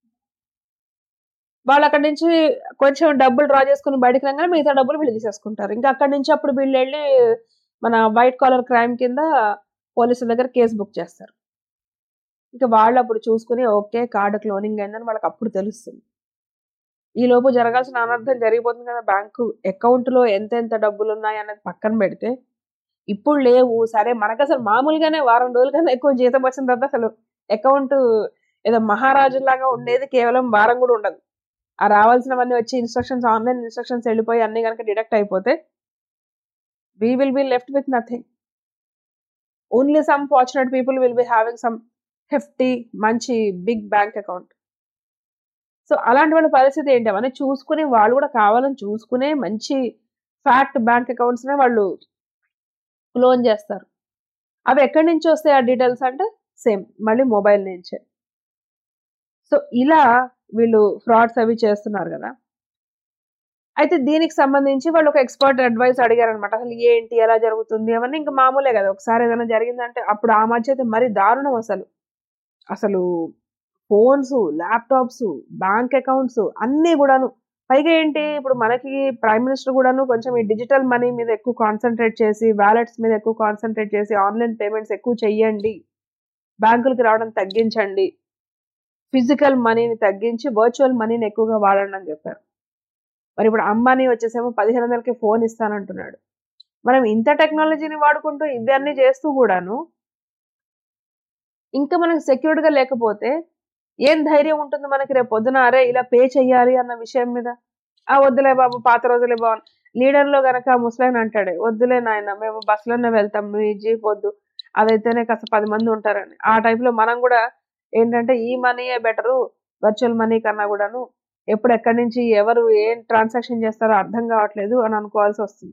వాళ్ళు అక్కడి నుంచి కొంచెం డబ్బులు డ్రా చేసుకుని బయటకు రాగానే మిగతా డబ్బులు వీళ్ళు తీసేసుకుంటారు ఇంకా అక్కడి నుంచి అప్పుడు వీళ్ళు వెళ్ళి మన వైట్ కాలర్ క్రైమ్ కింద పోలీసుల దగ్గర కేసు బుక్ చేస్తారు ఇంకా వాళ్ళు అప్పుడు చూసుకుని ఓకే కార్డు క్లోనింగ్ అయిందని వాళ్ళకి అప్పుడు తెలుస్తుంది ఈ లోపు జరగాల్సిన అనర్థం జరిగిపోతుంది కదా బ్యాంకు అకౌంట్లో ఎంత ఎంత డబ్బులు ఉన్నాయి అనేది పక్కన పెడితే ఇప్పుడు లేవు సరే మనకు అసలు మామూలుగానే వారం రోజుల కన్నా ఎక్కువ జీతం వచ్చిన తర్వాత అసలు అకౌంట్ ఏదో మహారాజులాగా ఉండేది కేవలం వారం కూడా ఉండదు ఆ రావాల్సినవన్నీ వచ్చి ఇన్స్ట్రక్షన్స్ ఆన్లైన్ ఇన్స్ట్రక్షన్స్ వెళ్ళిపోయి అన్ని కనుక డిడక్ట్ అయిపోతే we will be left with nothing only some fortunate people will be having some hefty మంచి బిగ్ బ్యాంక్ అకౌంట్ సో అలాంటి వాళ్ళ పరిస్థితి ఏంటి అవన్నీ చూసుకుని వాళ్ళు కూడా కావాలని చూసుకునే మంచి ఫ్యాక్ట్ బ్యాంక్ అకౌంట్స్నే వాళ్ళు క్లోన్ చేస్తారు అవి ఎక్కడి నుంచి వస్తాయి ఆ డీటెయిల్స్ అంటే సేమ్ మళ్ళీ మొబైల్ నుంచే సో ఇలా వీళ్ళు ఫ్రాడ్స్ అవి చేస్తున్నారు కదా అయితే దీనికి సంబంధించి వాళ్ళు ఒక ఎక్స్పర్ట్ అడ్వైస్ అడిగారు అనమాట అసలు ఏంటి ఎలా జరుగుతుంది అవన్నీ ఇంకా మామూలే కదా ఒకసారి ఏదైనా జరిగిందంటే అప్పుడు ఆ మధ్య అయితే మరీ దారుణం అసలు అసలు ఫోన్స్ ల్యాప్టాప్స్ బ్యాంక్ అకౌంట్స్ అన్నీ కూడాను పైగా ఏంటి ఇప్పుడు మనకి ప్రైమ్ మినిస్టర్ కూడాను కొంచెం ఈ డిజిటల్ మనీ మీద ఎక్కువ కాన్సన్ట్రేట్ చేసి వ్యాలెట్స్ మీద ఎక్కువ కాన్సన్ట్రేట్ చేసి ఆన్లైన్ పేమెంట్స్ ఎక్కువ చెయ్యండి బ్యాంకులకి రావడం తగ్గించండి ఫిజికల్ మనీని తగ్గించి వర్చువల్ మనీని ఎక్కువగా వాడండి అని చెప్పారు మరి ఇప్పుడు అంబానీ వచ్చేసేమో పదిహేను వందలకి ఫోన్ ఇస్తానంటున్నాడు మనం ఇంత టెక్నాలజీని వాడుకుంటూ ఇవన్నీ చేస్తూ కూడాను ఇంకా మనకు సెక్యూర్డ్ గా లేకపోతే ఏం ధైర్యం ఉంటుంది మనకి రేపు పొద్దున అరే ఇలా పే చెయ్యాలి అన్న విషయం మీద ఆ వద్దులే బాబు పాత రోజులే బాగు లీడర్ లో గనక ముస్లైన్ అంటాడే వద్దులే నాయన మేము బస్సులోనే వెళ్తాం నువ్వు ఈ జీప్ వద్దు అదైతేనే కాస్త పది మంది ఉంటారని ఆ type లో మనం కూడా ఏంటంటే ఈ మనీయే బెటరు వర్చువల్ మనీ కన్నా కూడాను ఎప్పుడు ఎక్కడి నుంచి ఎవరు ఏం ట్రాన్సాక్షన్ చేస్తారో అర్థం కావట్లేదు అని అనుకోవాల్సి వస్తుంది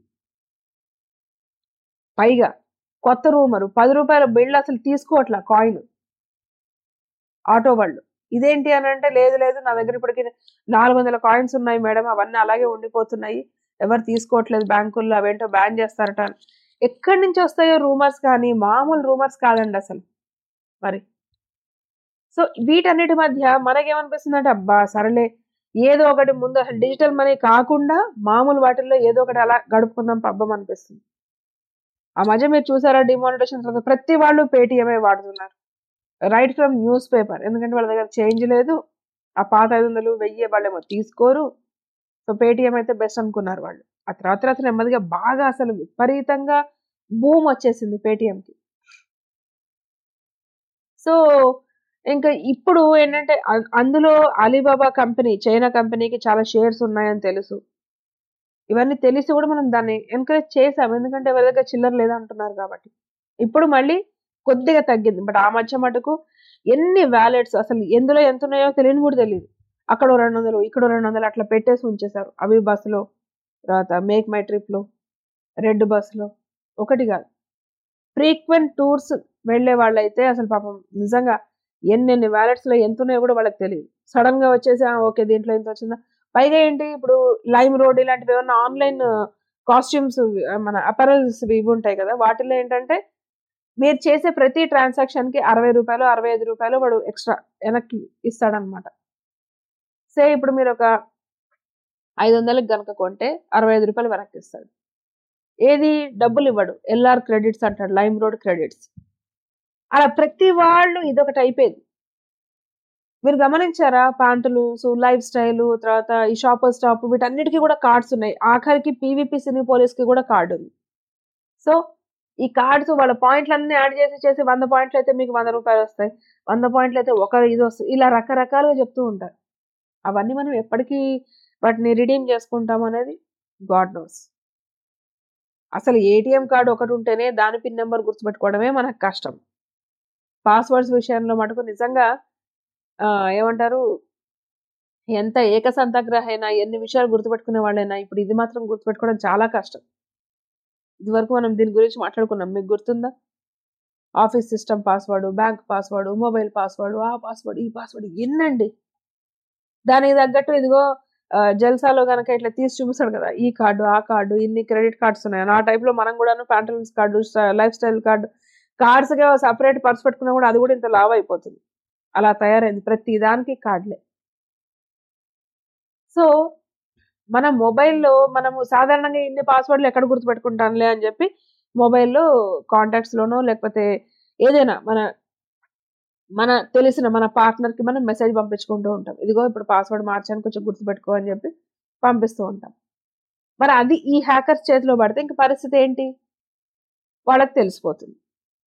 పైగా కొత్త రూమరు పది రూపాయల బిల్లు అసలు తీసుకోవట్లా కాయిన్ ఆటో వాళ్ళు ఇదేంటి అని అంటే లేదు లేదు నా దగ్గర ఇప్పటికి నాలుగు వందల కాయిన్స్ ఉన్నాయి మేడం అవన్నీ అలాగే ఉండిపోతున్నాయి ఎవరు తీసుకోవట్లేదు బ్యాంకుల్లో అవేంటో బ్యాన్ చేస్తారట అని. ఎక్కడి నుంచి వస్తాయో రూమర్స్ కానీ మామూలు రూమర్స్ కాదండి అసలు మరి సో వీటన్నిటి మధ్య మనకేమనిపిస్తుంది అంటే అబ్బా సరేలే ఏదో ఒకటి ముందు అసలు డిజిటల్ మనీ కాకుండా మామూలు వాటిల్లో ఏదో ఒకటి అలా గడుపుకుందాం పబ్బం అనిపిస్తుంది ఆ మధ్య మీరు చూసారా డిమానిటేషన్ తర్వాత ప్రతి వాళ్ళు పేటిఎంఏ వాడుతున్నారు రైట్ ఫ్రమ్ న్యూస్ పేపర్ ఎందుకంటే వాళ్ళ దగ్గర చేంజ్ లేదు ఆ పాత ఐదు వందలు వెయ్యి వాళ్ళేమో తీసుకోరు సో పేటిఎం అయితే బెస్ట్ అనుకున్నారు వాళ్ళు ఆ తర్వాత తర్వాత నెమ్మదిగా బాగా అసలు విపరీతంగా బూమ్ వచ్చేసింది పేటిఎంకి సో ఇంకా ఇప్పుడు ఏంటంటే అ- అందులో అలీబాబా కంపెనీ చైనా కంపెనీకి చాలా షేర్స్ ఉన్నాయని తెలుసు ఇవన్నీ తెలిసి కూడా మనం దాన్ని ఎంకరేజ్ చేసాం ఎందుకంటే ఎవరి దగ్గర చిల్లర లేదంటున్నారు కాబట్టి ఇప్పుడు మళ్ళీ కొద్దిగా తగ్గింది బట్ ఆ మధ్య మటుకు ఎన్ని వ్యాలెట్స్ అసలు ఎందులో ఎంత ఉన్నాయో తెలియని కూడా తెలియదు అక్కడ ఓ రెండు వందలు ఇక్కడ ఓ రెండు వందలు అట్లా పెట్టేసి ఉంచేశారు అవి బస్సులో తర్వాత మేక్ మై ట్రిప్లో రెడ్ బస్సులో ఒకటి కాదు ఫ్రీక్వెంట్ టూర్స్ వెళ్ళే వాళ్ళైతే అసలు పాపం నిజంగా ఎన్నెన్ని వ్యాలెట్స్ లో ఎంత ఉన్నాయో కూడా వాళ్ళకి తెలియదు సడన్ గా వచ్చేసి "ఆ, ఓకే దీంట్లో ఎంత వచ్చిందా పైగా ఏంటి ఇప్పుడు లైమ్ రోడ్ ఇలాంటివి ఏమన్నా ఆన్లైన్ కాస్ట్యూమ్స్ మన అపరల్స్ ఇవి ఉంటాయి కదా వాటిలో ఏంటంటే మీరు చేసే ప్రతి ట్రాన్సాక్షన్ కి అరవై రూపాయలు అరవై ఐదు రూపాయలు వాడు ఎక్స్ట్రా వెనక్కి ఇస్తాడనమాట సే ఇప్పుడు మీరు ఒక ఐదు వందలకి గనక కొంటే అరవై ఐదు రూపాయలు వెనక్కి ఇస్తాడు ఏది డబ్బులు ఇవ్వడు ఎల్ఆర్ క్రెడిట్స్ అంటాడు లైమ్ రోడ్ క్రెడిట్స్ అలా ప్రతి వాళ్ళు ఇదొకటి అయిపోయింది మీరు గమనించారా ప్యాంటులు సో లైఫ్ స్టైల్ తర్వాత ఈ షాపర్ స్టాప్ వీటన్నిటికీ కూడా కార్డ్స్ ఉన్నాయి ఆఖరికి పీవీపీ సినీ పోలీస్ కి కూడా కార్డు ఉంది సో ఈ కార్డ్స్ వాళ్ళ పాయింట్లు అన్ని యాడ్ చేసి చేసి వంద పాయింట్లు అయితే మీకు వంద రూపాయలు వస్తాయి వంద పాయింట్లు అయితే ఒక ఇది వస్తుంది ఇలా రకరకాలుగా చెప్తూ ఉంటారు అవన్నీ మనం ఎప్పటికీ వాటిని రిడీమ్ చేసుకుంటాం అనేది గాడ్ నోస్ అసలు ఏటీఎం కార్డు ఒకటి ఉంటేనే దాని పిన్ నెంబర్ గుర్తుపెట్టుకోవడమే మనకు కష్టం పాస్వర్డ్స్ విషయంలో మటుకు నిజంగా ఆ, ఏమంటారు ఎంత ఏకసంతగ్రహ అయినా ఎన్ని విషయాలు గుర్తుపెట్టుకునే వాళ్ళైనా ఇప్పుడు ఇది మాత్రం గుర్తుపెట్టుకోవడం చాలా కష్టం ఇదివరకు మనం దీని గురించి మాట్లాడుకున్నాం మీకు గుర్తుందా office system password bank password mobile password ఆ పాస్వర్డ్ ఈ పాస్వర్డ్ ఎన్నండి దానికి తగ్గట్టు ఇదిగో ఆ, జల్సాలో కనుక ఇట్లా తీసి చూపిస్తాడు కదా ఈ కార్డు ఆ కార్డు ఇన్ని క్రెడిట్ కార్డ్స్ ఉన్నాయి ఆ టైప్లో మనం కూడాను Pantaloons card lifestyle card కార్డ్స్గా సపరేట్ పర్స్ పెట్టుకున్నా కూడా అది కూడా ఇంత లావ్ అయిపోతుంది అలా తయారైంది ప్రతి దానికి కార్డులే సో మన మొబైల్లో మనము సాధారణంగా ఇన్ని పాస్వర్డ్లు ఎక్కడ గుర్తుపెట్టుకుంటానులే అని చెప్పి మొబైల్లో కాంటాక్ట్స్లోనో లేకపోతే ఏదైనా మన మన తెలిసిన మన పార్ట్నర్కి మనం మెసేజ్ పంపించుకుంటూ ఉంటాం ఇదిగో ఇప్పుడు పాస్వర్డ్ మార్చాను కొంచెం గుర్తుపెట్టుకో అని చెప్పి పంపిస్తూ ఉంటాం మరి అది ఈ హ్యాకర్స్ చేతిలో పడితే ఇంక పరిస్థితి ఏంటి వాళ్ళకి తెలిసిపోతుంది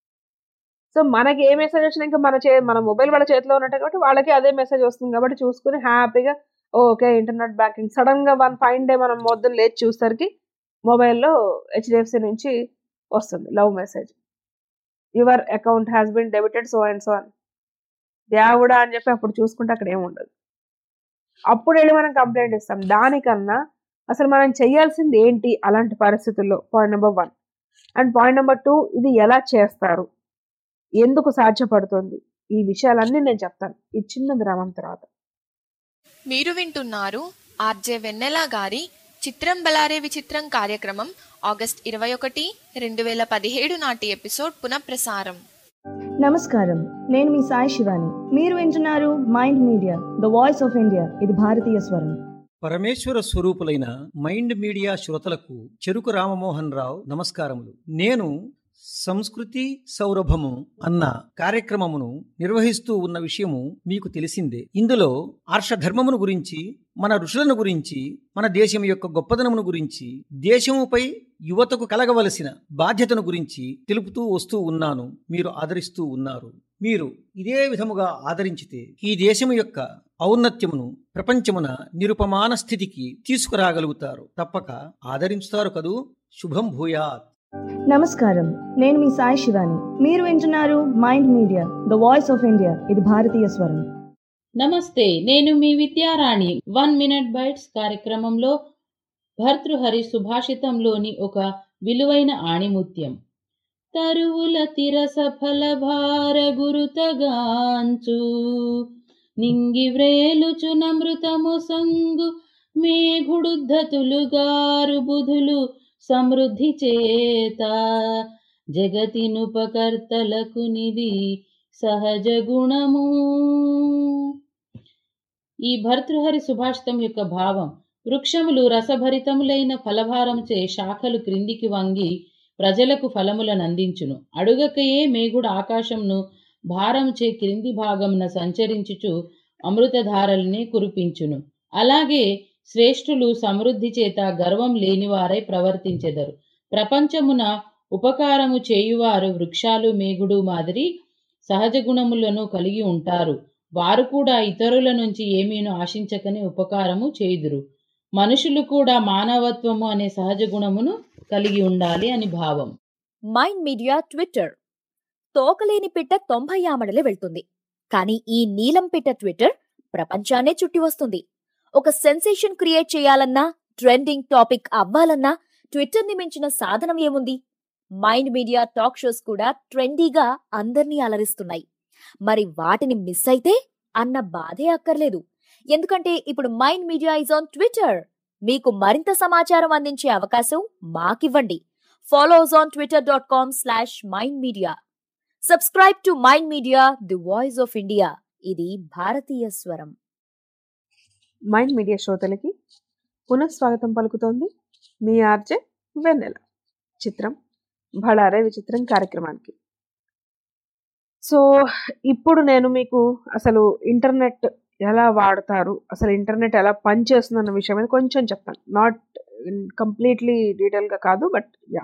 సో మనకి ఏ మెసేజ్ వచ్చినా ఇంకా మన చే మన మొబైల్ వాళ్ళ చేతిలో ఉన్నట్టు కాబట్టి వాళ్ళకి అదే మెసేజ్ వస్తుంది కాబట్టి చూసుకుని హ్యాపీగా ఓకే ఇంటర్నెట్ బ్యాంకింగ్ సడన్ గా వన్ ఫైన్ డే మనం మొద్దున లేచి చూసరికి మొబైల్లో హెచ్డిఎఫ్సి నుంచి వస్తుంది love message your account has been debited so and so అని దేవుడా అని చెప్పి అప్పుడు చూసుకుంటే అక్కడ ఏముండదు అప్పుడు వెళ్ళి మనం కంప్లైంట్ ఇస్తాం దానికన్నా అసలు మనం చేయాల్సింది ఏంటి అలాంటి పరిస్థితుల్లో point number one and point number two ఇది ఎలా చేస్తారు ఎందుకు సాధ్యపడుతుంది ఈ విషయాలన్నీ నేను చెప్తాను ఈ చిన్న విరామం తర్వాత మీరు వింటున్నారు ఆర్జే వెన్నెల గారి చిత్రం బలారే విచిత్రం కార్యక్రమం ఆగస్ట్ ఇరవై ఒకటి రెండు వేల పదిహేడు నాటి ఎపిసోడ్ పునఃప్రసారం నమస్కారం నేను మీ సాయి శివాని మీరు వింటున్నారు mind media the voice of India ఇది భారతీయ స్వరం పరమేశ్వర స్వరూపులైన మైండ్ మీడియా శ్రోతలకు చెరుకు రామమోహన్ రావు నమస్కారములు నేను సంస్కృతి సౌరభము అన్న కార్యక్రమమును నిర్వహిస్తూ ఉన్న విషయము మీకు తెలిసిందే ఇందులో ఆర్షధర్మమును గురించి మన ఋషులను గురించి మన దేశం యొక్క గొప్పదనమును గురించి దేశముపై యువతకు కలగవలసిన బాధ్యతను గురించి తెలుపుతూ వస్తూ ఉన్నాను మీరు ఆదరిస్తూ ఉన్నారు మీరు ఇదే విధముగా ఆదరించితే ఈ దేశము యొక్క ఔన్నత్యమును ప్రపంచమున నిరుపమాన స్థితికి తీసుకురాగలుగుతారు తప్పక ఆదరించుతారు కదూ శుభం భూయాత్ నమస్కారం నేను మీ సాయి శివాని మీరు వింటున్నారు mind media the voice of India ఇది భారతీయ స్వరం నమస్తే నేను మీ విద్యారాణి వన్ మినిట్ బైట్స్ కార్యక్రమంలో భర్తృహరి సుభాషితంలోని ఒక విలువైన ఆణిముత్యం తరువుల తిరస ఫల భార గురుతగాంచు నింగి వ్రేలుచు నమృతము సంగు మేఘుడుద్ధతులుగారు బుధులు సమృద్ధి చేత జగతినుపకర్తలకు నిధి సహజ గుణము ఈ భర్తృహరి సుభాషితం యొక్క భావం వృక్షములు రసభరితములైన ఫలభారముచే శాఖలు క్రిందికి వంగి ప్రజలకు ఫలములను అందించును అడుగకయే మేఘుడు ఆకాశంను భారముచే క్రింది భాగమున సంచరించుచు అమృతధారల్ని కురిపించును అలాగే శ్రేష్ఠులు సమృద్ధి చేత గర్వం లేనివారై ప్రవర్తించెదరు ప్రపంచమున ఉపకారము చేయువారు వృక్షాలు మేఘుడు మాదిరి సహజ గుణములను కలిగి ఉంటారు వారు కూడా ఇతరుల నుంచి ఏమీను ఆశించకనే ఉపకారము చేయుదురు మనుషులు కూడా మానవత్వము అనే సహజ గుణమును కలిగి ఉండాలి అని భావం మైండ్ మీడియా ట్విట్టర్ తోకలేని పిట్ట తొంభై ఆమడలే వెళ్తుంది కానీ ఈ నీలం పిట్ట ట్విట్టర్ ప్రపంచాన్నే చుట్టి వస్తుంది ఒక సెన్సేషన్ క్రియేట్ చేయాలన్నా ట్రెండింగ్ టాపిక్ అవ్వాలన్నా ట్విట్టర్ని మించిన సాధనం ఏముంది మైండ్ మీడియా టాక్ షోస్ కూడా ట్రెండీగా అందర్నీ అలరిస్తున్నాయి మరి వాటిని మిస్ అయితే అన్న బాధే అక్కర్లేదు ఎందుకంటే ఇప్పుడు Mind Media is on Twitter మీకు మరింత సమాచారం అందించే అవకాశం మాకివ్వండి follows on Twitter dot com slash mind media subscribe to mind media the voice of India ఇది భారతీయ స్వరం మైండ్ మీడియా శ్రోతలకి పునఃస్వాగతం పలుకుతోంది మీ ఆర్జే వెన్నెల చిత్రం భళారే విచిత్రం కార్యక్రమానికి సో ఇప్పుడు నేను మీకు అసలు ఇంటర్నెట్ ఎలా వాడతారు అసలు ఇంటర్నెట్ ఎలా పనిచేస్తుంది అన్న విషయం మీద కొంచెం చెప్తాను నాట్ కంప్లీట్లీ డీటెయిల్గా కాదు బట్ యా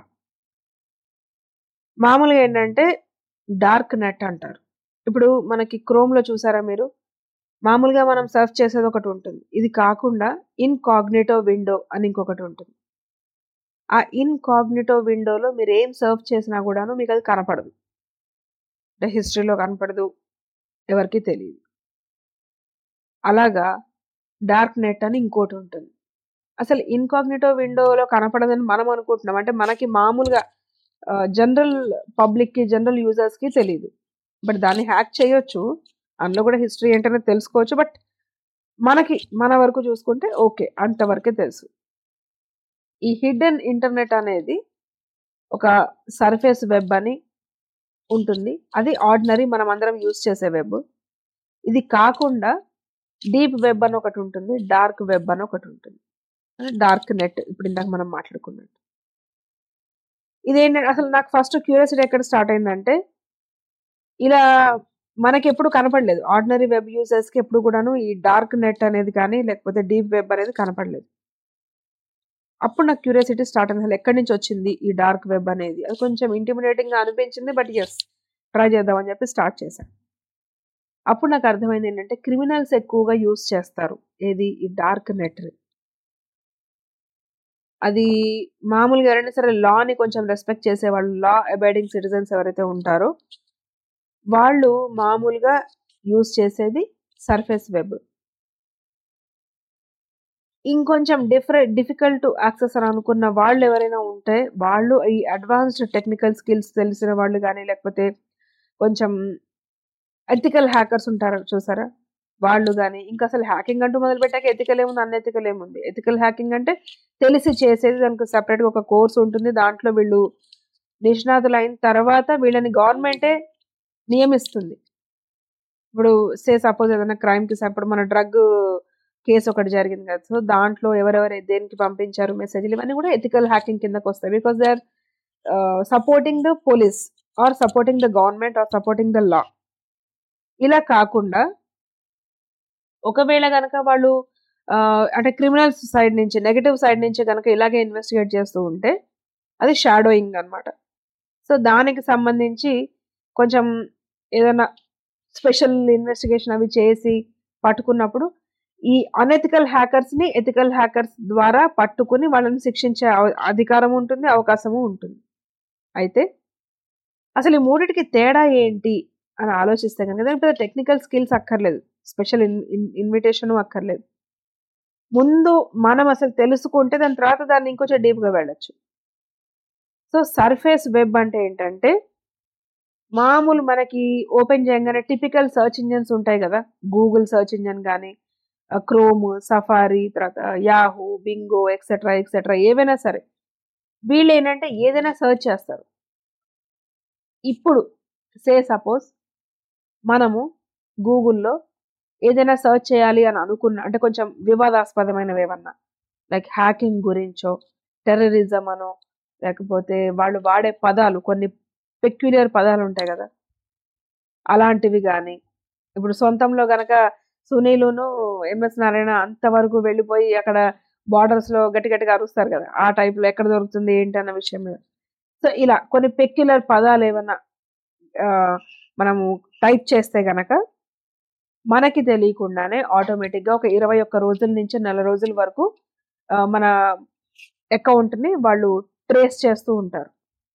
మామూలుగా ఏంటంటే డార్క్ నెట్ అంటారు ఇప్పుడు మనకి క్రోమ్లో చూసారా మీరు మామూలుగా మనం సర్చ్ చేసేది ఒకటి ఉంటుంది ఇది కాకుండా ఇన్కాగ్నేటో విండో అని ఇంకొకటి ఉంటుంది ఆ ఇన్కాగ్నేటో విండోలో మీరు ఏం సర్వ్ చేసినా కూడాను మీకు అది కనపడదు అంటే హిస్టరీలో కనపడదు ఎవరికి తెలియదు అలాగా డార్క్ నెట్ అని ఇంకోటి ఉంటుంది అసలు ఇన్కాగ్నిటో విండోలో కనపడదని మనం అనుకుంటున్నాం అంటే మనకి మామూలుగా జనరల్ పబ్లిక్కి జనరల్ యూజర్స్కి తెలియదు బట్ దాన్ని హ్యాక్ చేయొచ్చు అందులో కూడా హిస్టరీ ఏంటనే తెలుసుకోవచ్చు బట్ మనకి మన వరకు చూసుకుంటే ఓకే అంతవరకే తెలుసు ఈ హిడెన్ ఇంటర్నెట్ అనేది ఒక సర్ఫేస్ వెబ్ అని ఉంటుంది అది ఆర్డినరీ మనం అందరం యూజ్ చేసే వెబ్ ఇది కాకుండా డీప్ వెబ్ అని ఒకటి ఉంటుంది డార్క్ వెబ్ అని ఒకటి ఉంటుంది డార్క్ నెట్ ఇప్పుడు ఇందాక మనం మాట్లాడుకున్నట్టు ఇదేంటంటే అసలు నాకు ఫస్ట్ క్యూరియాసిటీ ఎక్కడ స్టార్ట్ అయిందంటే ఇలా మనకి ఎప్పుడు కనపడలేదు ఆర్డినరీ వెబ్ యూజర్స్కి ఎప్పుడు కూడాను ఈ డార్క్ నెట్ అనేది కానీ లేకపోతే డీప్ వెబ్ అనేది కనపడలేదు అప్పుడు నాకు క్యూరియాసిటీ స్టార్ట్ అయింది అసలు ఎక్కడి నుంచి వచ్చింది ఈ డార్క్ వెబ్ అనేది అది కొంచెం ఇంటిమిడేటింగ్గా అనిపించింది బట్ ఎస్ ట్రై చేద్దామని చెప్పి స్టార్ట్ చేశాను అప్పుడు నాకు అర్థమైంది ఏంటంటే క్రిమినల్స్ ఎక్కువగా యూజ్ చేస్తారు ఏది ఈ డార్క్ నెట్ అది మామూలుగా ఎవరైనా సరే లాని కొంచెం రెస్పెక్ట్ చేసేవాళ్ళు లా అబైడింగ్ సిటిజన్స్ ఎవరైతే ఉంటారో వాళ్ళు మామూలుగా యూజ్ చేసేది సర్ఫేస్ వెబ్ ఇంకొంచెం డిఫరెంట్ డిఫికల్ట్ టు యాక్సెస్ అని అనుకున్న వాళ్ళు ఎవరైనా ఉంటే వాళ్ళు ఈ అడ్వాన్స్డ్ టెక్నికల్ స్కిల్స్ తెలిసిన వాళ్ళు కానీ లేకపోతే కొంచెం ఎథికల్ హ్యాకర్స్ ఉంటారు చూసారా వాళ్ళు కానీ ఇంకా అసలు హ్యాకింగ్ అంటూ మొదలు పెట్టాక ఎథికల్ ఏముంది అన్ఎథికల్ ఏముంది ఎథికల్ హ్యాకింగ్ అంటే తెలిసి చేసేది దానికి సపరేట్గా ఒక కోర్స్ ఉంటుంది దాంట్లో వీళ్ళు నిష్ణాతులు అయిన తర్వాత వీళ్ళని గవర్నమెంటే నియమిస్తుంది ఇప్పుడు సే సపోజ్ ఏదైనా క్రైమ్కి ఇప్పుడు మన డ్రగ్ కేసు ఒకటి జరిగింది కదా సో దాంట్లో ఎవరెవరు దేనికి పంపించారు మెసేజ్లు ఇవన్నీ కూడా ఎథికల్ హ్యాకింగ్ కిందకు వస్తాయి because they are supporting the police are supporting the government are supporting the law ఇలా కాకుండా ఒకవేళ కనుక వాళ్ళు అంటే క్రిమినల్స్ సైడ్ నుంచి నెగటివ్ సైడ్ నుంచి కనుక ఇలాగే ఇన్వెస్టిగేట్ చేస్తూ ఉంటే అది షాడోయింగ్ అనమాట సో దానికి సంబంధించి కొంచెం ఏదైనా స్పెషల్ ఇన్వెస్టిగేషన్ అవి చేసి పట్టుకున్నప్పుడు ఈ అనెథికల్ హ్యాకర్స్ని ఎథికల్ హ్యాకర్స్ ద్వారా పట్టుకుని వాళ్ళని శిక్షించే అధికారం ఉంటుంది అవకాశము ఉంటుంది అయితే అసలు ఈ మూడిటికి తేడా ఏంటి అని ఆలోచిస్తే కనుక ఇప్పుడు టెక్నికల్ స్కిల్స్ అక్కర్లేదు స్పెషల్ ఇన్విటేషన్ అక్కర్లేదు ముందు మనం అసలు తెలుసుకుంటే దాని తర్వాత దాన్ని ఇంకొంచెం డీప్గా వెళ్ళచ్చు సో సర్ఫేస్ వెబ్ అంటే ఏంటంటే మామూలు మనకి ఓపెన్ చేయగానే టిపికల్ సర్చ్ ఇంజన్స్ ఉంటాయి కదా గూగుల్ సర్చ్ ఇంజన్ కానీ క్రోమ్ సఫారీ తర్వాత యాహూ బింగో ఎక్సెట్రా ఎక్సెట్రా ఏవైనా సరే వీళ్ళు ఏంటంటే ఏదైనా సర్చ్ చేస్తారు ఇప్పుడు సే సపోజ్ మనము గూగుల్లో ఏదైనా సర్చ్ చేయాలి అని అనుకున్న అంటే కొంచెం వివాదాస్పదమైనవి ఏమన్నా లైక్ హ్యాకింగ్ గురించో టెర్రరిజం అనో లేకపోతే వాళ్ళు వాడే పదాలు కొన్ని పెక్యులియర్ పదాలు ఉంటాయి కదా అలాంటివి కానీ ఇప్పుడు సొంతంలో గనక సునీలును ఎంఎస్ నారాయణ అంతవరకు వెళ్ళిపోయి అక్కడ బార్డర్స్లో గట్టి గట్టిగా అరుస్తారు కదా ఆ టైప్లో ఎక్కడ దొరుకుతుంది ఏంటి అన్న విషయం మీద సో ఇలా కొన్ని పెక్యులర్ పదాలు ఏమన్నా మనము టైప్ చేస్తే గనక మనకి తెలియకుండానే ఆటోమేటిక్గా ఒక ఇరవై ఒక్క రోజుల నుంచి నెల రోజుల వరకు మన అకౌంట్ని వాళ్ళు ట్రేస్ చేస్తూ ఉంటారు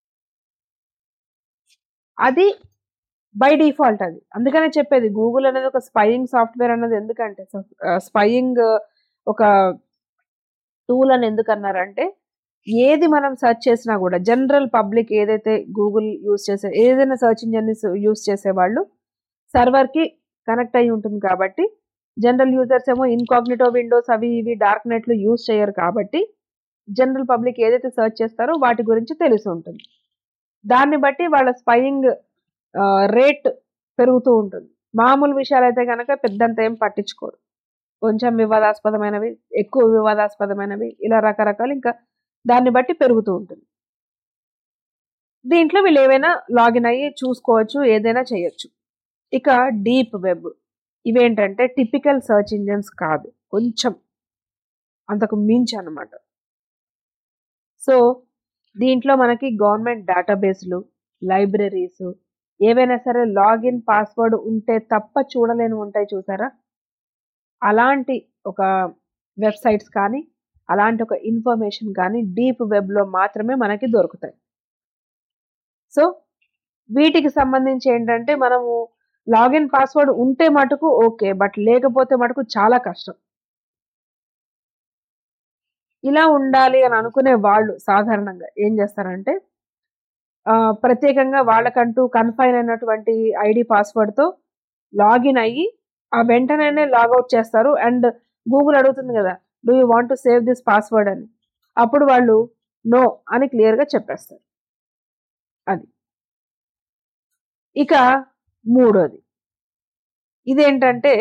అది బై డిఫాల్ట్ అది అందుకనే చెప్పేది గూగుల్ అనేది ఒక స్పయింగ్ సాఫ్ట్వేర్ అన్నది ఎందుకంటే స్పయింగ్ ఒక టూల్ అని ఎందుకు అన్నారంటే ఏది మనం సెర్చ్ చేసినా కూడా జనరల్ పబ్లిక్ ఏదైతే గూగుల్ యూస్ చేసే ఏదైనా సెర్చ్ ఇంజన్ యూస్ చేసే వాళ్ళు సర్వర్కి కనెక్ట్ అయి ఉంటుంది కాబట్టి జనరల్ యూజర్స్ ఏమో ఇన్కాగ్నిటో విండోస్ అవి ఇవి డార్క్ నెట్లు యూస్ చేయరు కాబట్టి జనరల్ పబ్లిక్ ఏదైతే సెర్చ్ చేస్తారో వాటి గురించి తెలిసి ఉంటుంది దాన్ని బట్టి వాళ్ళ స్పయింగ్ రేట్ పెరుగుతూ ఉంటుంది మామూలు విషయాలు అయితే కనుక పెద్దంత ఏం పట్టించుకోరు కొంచెం వివాదాస్పదమైనవి ఎక్కువ వివాదాస్పదమైనవి ఇలా రకరకాలు ఇంకా దాన్ని బట్టి పెరుగుతూ ఉంటుంది దీంట్లో వీళ్ళు ఏవైనా లాగిన్ అయ్యి చూసుకోవచ్చు ఏదైనా చేయొచ్చు ఇక డీప్ వెబ్ ఇవేంటంటే టిపికల్ సర్చ్ ఇంజన్స్ కాదు కొంచెం అంతకు మించి అనమాట సో దీంట్లో మనకి గవర్నమెంట్ డేటాబేస్లు లైబ్రరీస్ ఏవైనా సరే లాగిన్ పాస్వర్డ్ ఉంటే తప్ప చూడలేని ఉంటాయి చూసారా అలాంటి ఒక వెబ్సైట్స్ కానీ అలాంటి ఒక ఇన్ఫర్మేషన్ కానీ డీప్ వెబ్లో మాత్రమే మనకి దొరుకుతాయి సో వీటికి సంబంధించి ఏంటంటే మనము లాగిన్ పాస్వర్డ్ ఉంటే మటుకు ఓకే బట్ లేకపోతే మటుకు చాలా కష్టం ఇలా ఉండాలి అని అనుకునే వాళ్ళు సాధారణంగా ఏం చేస్తారంటే ఆ, ప్రత్యేకంగా వాళ్ళకంటూ కన్ఫైన్ అయినటువంటి ఐడి పాస్వర్డ్తో లాగిన్ అయ్యి ఆ వెంటనే లాగౌట్ చేస్తారు అండ్ గూగుల్ అడుగుతుంది కదా do you want to save this password అని అప్పుడు వాళ్ళు నో అని క్లియర్గా చెప్పేస్తారు అది ఇక మూడోది ఇదేంటంటే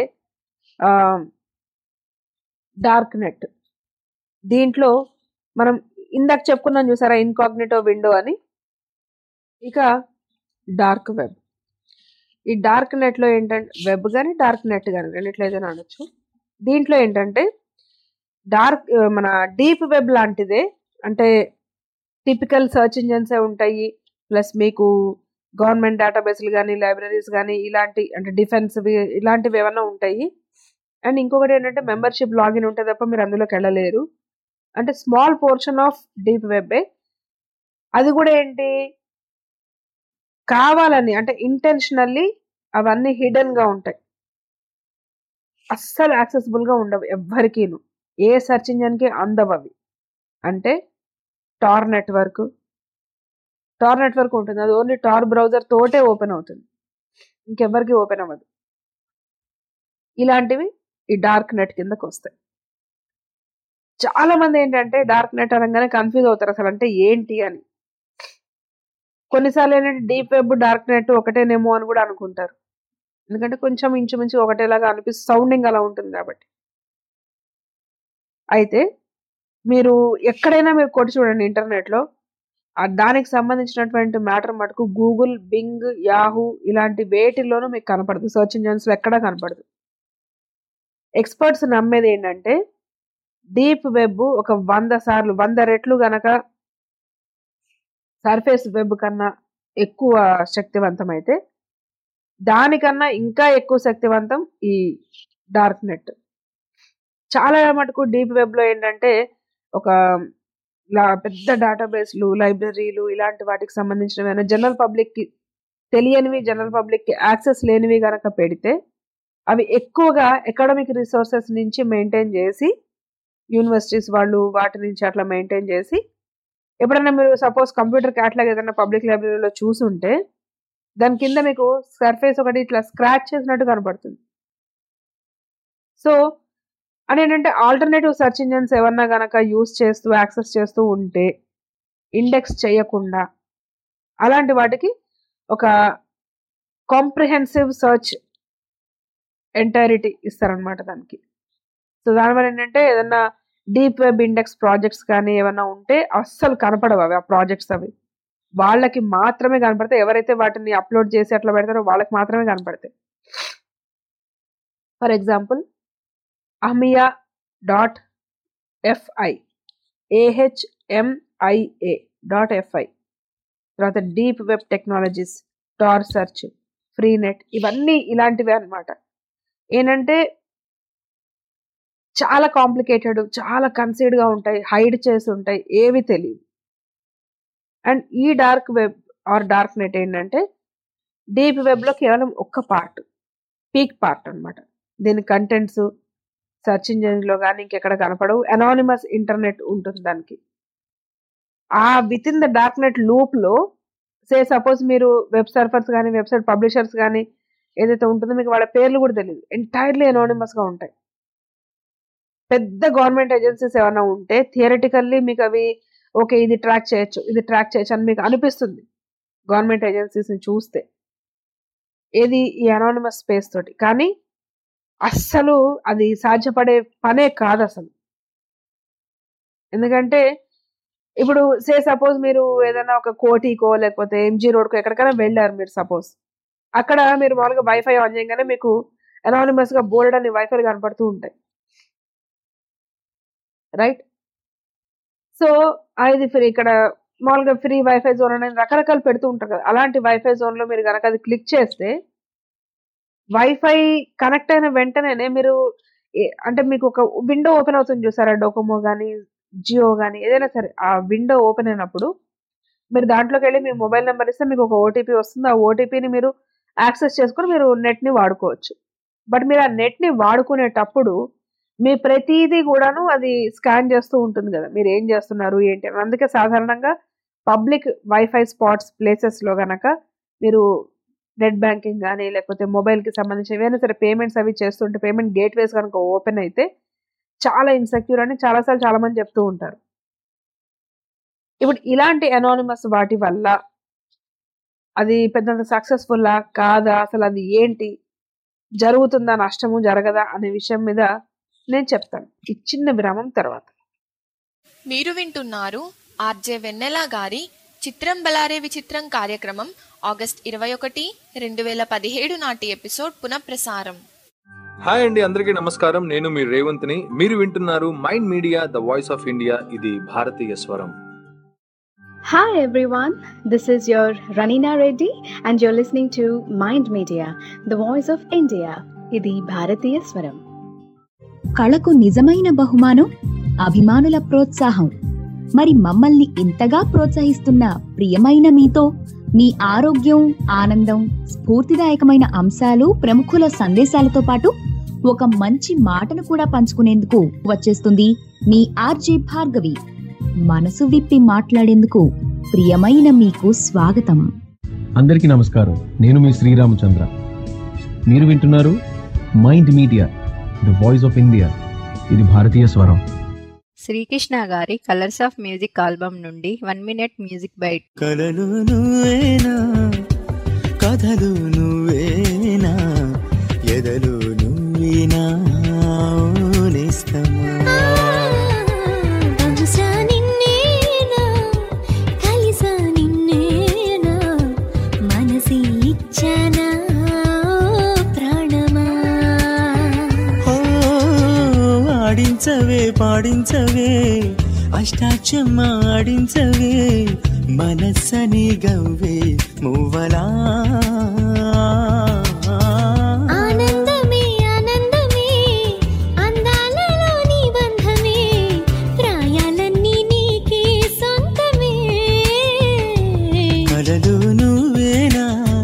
డార్క్ నెట్ దీంట్లో మనం ఇందాక చెప్పుకున్నాం చూసారా ఇన్కాగ్నిటో విండో అని ఇక డార్క్ వెబ్ ఈ డార్క్ నెట్లో ఏంటంటే వెబ్ కానీ డార్క్ నెట్ కానీ రెండిట్లో ఏదైనా అనొచ్చు దీంట్లో ఏంటంటే డార్క్ మన డీప్ వెబ్ లాంటిదే అంటే టిపికల్ సర్చ్ ఇంజన్సే ఉంటాయి ప్లస్ మీకు గవర్నమెంట్ డేటాబేస్లు కానీ లైబ్రరీస్ కానీ ఇలాంటి అంటే డిఫెన్స్ ఇలాంటివి ఏమైనా ఉంటాయి అండ్ ఇంకొకటి ఏంటంటే మెంబర్షిప్ లాగిన్ ఉంటే తప్ప మీరు అందులోకి వెళ్ళలేరు అంటే స్మాల్ పోర్షన్ ఆఫ్ డీప్ వెబ్బే అది కూడా ఏంటి కావాలని అంటే ఇంటెన్షనల్లీ అవన్నీ హిడెన్ గా ఉంటాయి అస్సలు యాక్సెసిబుల్ గా ఉండవు ఎవ్వరికీను ఏ సెర్చ్ ఇంజన్ కి అందవు అవి అంటే టార్ నెట్వర్క్ టార్ నెట్వర్క్ ఉంటుంది అది ఓన్లీ టార్ బ్రౌజర్ తోటే ఓపెన్ అవుతుంది ఇంకెవ్వరికి ఓపెన్ అవ్వదు ఇలాంటివి ఈ డార్క్ నెట్ కిందకు వస్తాయి చాలా మంది ఏంటంటే డార్క్ నెట్ అనగానే కన్ఫ్యూజ్ అవుతారు అసలు అంటే ఏంటి అని కొన్నిసార్లు ఏంటంటే డీప్ వెబ్ డార్క్ నెట్ ఒకటేనేమో అని కూడా అనుకుంటారు ఎందుకంటే కొంచెం ఇంచుమించు ఒకటేలాగా అనిపిస్తుంది సౌండింగ్ అలా ఉంటుంది కాబట్టి అయితే మీరు ఎక్కడైనా మీరు కొట్టి చూడండి ఇంటర్నెట్లో ఆ దానికి సంబంధించినటువంటి మ్యాటర్ మటుకు గూగుల్ బింగ్ యాహూ ఇలాంటి వేటిల్లోనూ మీకు కనపడదు సర్చ్ ఇంజన్స్లో ఎక్కడా కనపడదు ఎక్స్పర్ట్స్ నమ్మేది ఏంటంటే డీప్ వెబ్ ఒక వంద సార్లు వంద రెట్లు గనక సర్ఫేస్ వెబ్ కన్నా ఎక్కువ శక్తివంతమైతే దానికన్నా ఇంకా ఎక్కువ శక్తివంతం ఈ డార్క్ నెట్ చాలా మటుకు డీప్ వెబ్ లో ఏంటంటే ఒక లా- పెద్ద డేటాబేస్లు లైబ్రరీలు ఇలాంటి వాటికి సంబంధించినవి జనరల్ పబ్లిక్ కి తెలియనివి జనరల్ పబ్లిక్ కి యాక్సెస్ లేనివి గనక పెడితే అవి ఎక్కువగా ఎకడమిక్ రిసోర్సెస్ నుంచి మెయింటైన్ చేసి యూనివర్సిటీస్ వాళ్ళు వాటి నుంచి అట్లా మెయింటైన్ చేసి ఎప్పుడైనా మీరు సపోజ్ కంప్యూటర్ క్యాట్లాగ్ ఏదైనా పబ్లిక్ లైబ్రరీలో చూసుంటే దాని కింద మీకు సర్ఫేస్ ఒకటి ఇట్లా స్క్రాచ్ చేసినట్టు కనపడుతుంది సో అని ఏంటంటే ఆల్టర్నేటివ్ సెర్చ్ ఇంజన్స్ ఏమన్నా గనక యూస్ చేస్తూ యాక్సెస్ చేస్తూ ఉంటే ఇండెక్స్ చేయకుండా అలాంటి వాటికి ఒక కాంప్రిహెన్సివ్ సర్చ్ ఎంటైరిటీ ఇస్తారనమాట దానికి సో దానివల్ల ఏంటంటే ఏదన్నా డీప్ వెబ్ ఇండెక్స్ ప్రాజెక్ట్స్ కానీ ఏమన్నా ఉంటే అస్సలు కనపడవు అవి ఆ ప్రాజెక్ట్స్ అవి వాళ్ళకి మాత్రమే కనపడతాయి ఎవరైతే వాటిని అప్లోడ్ చేసి అట్లా పెడతారో వాళ్ళకి మాత్రమే కనపడతాయి for example Ahmia dot FI AHMIA dot FI తర్వాత deep web technologies Tor search free net ఇవన్నీ ఇలాంటివే అన్నమాట ఏంటంటే చాలా కాంప్లికేటెడ్ చాలా కన్సీడ్ గా ఉంటాయి హైడ్ చేసి ఉంటాయి ఏవి తెలియదు అండ్ ఈ dark web or dark net ఏంటంటే డీప్ వెబ్ లో కేవలం ఒక్క పార్ట్ పీక్ పార్ట్ అన్నమాట దీని కంటెంట్స్ సెర్చ్ ఇంజిన్ లో కానీ ఇంకెక్కడ కనపడవు అనానిమస్ ఇంటర్నెట్ ఉంటుంది దానికి ఆ with in the dark net loop లో సే సపోజ్ మీరు వెబ్ సర్ఫర్స్ కానీ వెబ్సైట్ పబ్లిషర్స్ కానీ ఏదైతే ఉంటుందో మీకు వాళ్ళ పేర్లు కూడా తెలియదు ఎంటైర్లీ అనానిమస్ గా ఉంటాయి పెద్ద గవర్నమెంట్ ఏజెన్సీస్ ఏమైనా ఉంటే థియరటికల్లీ మీకు అవి ఓకే ఇది ట్రాక్ చేయొచ్చు ఇది ట్రాక్ చేయొచ్చు అని మీకు అనిపిస్తుంది గవర్నమెంట్ ఏజెన్సీస్ ని చూస్తే ఏది ఈ అనానిమస్ స్పేస్ తోటి కానీ అస్సలు అది సాధ్యపడే పనే కాదు అసలు ఎందుకంటే ఇప్పుడు సే సపోజ్ మీరు ఏదైనా ఒక కోటికో లేకపోతే ఎంజీ రోడ్కో ఎక్కడికైనా వెళ్ళారు మీరు సపోజ్ అక్కడ మీరు మామూలుగా వైఫై ఆన్ చేయగానే మీకు అనానిమస్ గా బోర్డ్ అని వైఫై కనపడుతూ ఉంటాయి రైట్ సో అది ఫ్రీ ఇక్కడ మామూలుగా ఫ్రీ వైఫై జోన్ అనేది రకరకాలు పెడుతూ ఉంటారు కదా అలాంటి వైఫై జోన్ లో మీరు కనుక అది క్లిక్ చేస్తే వైఫై కనెక్ట్ అయిన వెంటనే మీరు ఏ- అంటే మీకు ఒక విండో ఓపెన్ అవుతుంది చూసారా డోకోమో కానీ జియో కానీ ఏదైనా సరే ఆ విండో ఓపెన్ అయినప్పుడు మీరు దాంట్లోకి వెళ్ళి మీ మొబైల్ నెంబర్ ఇస్తే మీకు ఒక ఓటీపీ వస్తుంది ఆ ఓటీపీని మీరు యాక్సెస్ చేసుకొని మీరు నెట్ని వాడుకోవచ్చు బట్ మీరు ఆ నెట్ని వాడుకునేటప్పుడు మీ ప్రతిదీ కూడాను అది స్కాన్ చేస్తూ ఉంటుంది కదా మీరు ఏం చేస్తున్నారు ఏంటి అని అందుకే సాధారణంగా పబ్లిక్ వైఫై స్పాట్స్ ప్లేసెస్లో గనక మీరు నెట్ బ్యాంకింగ్ కానీ లేకపోతే మొబైల్కి సంబంధించి ఏవైనా సరే పేమెంట్స్ అవి చేస్తుంటే పేమెంట్ గేట్వేస్ కనుక ఓపెన్ అయితే చాలా ఇన్సెక్యూర్ అని చాలాసార్లు చాలా మంది చెప్తూ ఉంటారు ఇప్పుడు ఇలాంటి అనానిమస్ వాటి వల్ల అది పెద్దంత సక్సెస్ఫుల్లా కాదా అసలు అది ఏంటి జరుగుతుందా నష్టము జరగదా అనే విషయం మీద నేను చెప్తాను ఈ చిన్న విరామం తర్వాత మీరు వింటున్నారు ఆర్జే వెన్నెల గారి చిత్రం బలారే విచిత్రం కార్యక్రమం ఆగస్ట్ ఇరవై ఒకటి రెండు వేల పదిహేడు నాటి ఎపిసోడ్ పునఃప్రసారం హాయ్ అండి అందరికీ నమస్కారం నేను మీ రేవంత్ని మీరు వింటున్నారు mind media the voice of India ఇది భారతీయ స్వరం Hi everyone, this is your Ranina Reddy and you're listening to Mind Media, the voice of India. ఇది భారతీయ స్వరం కళకు నిజమైన బహుమానం అభిమానుల ప్రోత్సాహం మరి మమ్మల్ని ఇంతగా ప్రోత్సహిస్తున్న ప్రియమైన మీతో మీ ఆరోగ్యం ఆనందం స్ఫూర్తిదాయకమైన అంశాలు ప్రముఖుల సందేశాలతో పాటు ఒక మంచి మాటను కూడా పంచుకునేందుకు వచ్చేస్తుంది మీ ఆర్జే భార్గవి మనసు విప్పి మాట్లాడేందుకు ప్రియమైన మీకు స్వాగతం అందరికీ నమస్కారం నేను మీ శ్రీరామచంద్ర మీరు వింటున్నారు mind media the voice of India ఇది భారతీయ స్వరం శ్రీకృష్ణ గారి కలర్స్ ఆఫ్ మ్యూజిక్ ఆల్బమ్ నుండి వన్ మినిట్ మ్యూజిక్ బైట్ కలలు నువ్వేనా కథలు నువ్వేనా ఎదలు నువ్వేనా నేస్తమా బహుశా నిన్నేనా కలిసా నిన్నేనా మనసి ఇచ్చానా ప్రాణమా ఓ, ఆడించవే పాడించవే అష్టాచమ్మ ఆడించవే మనస్సని గవ్వే మువ్వలా ఆనందమే ఆనందమే అందాలలో నీ బంధమే ప్రాయాలన్నీ నీకే సొంతమే కలలు నువ్వేనా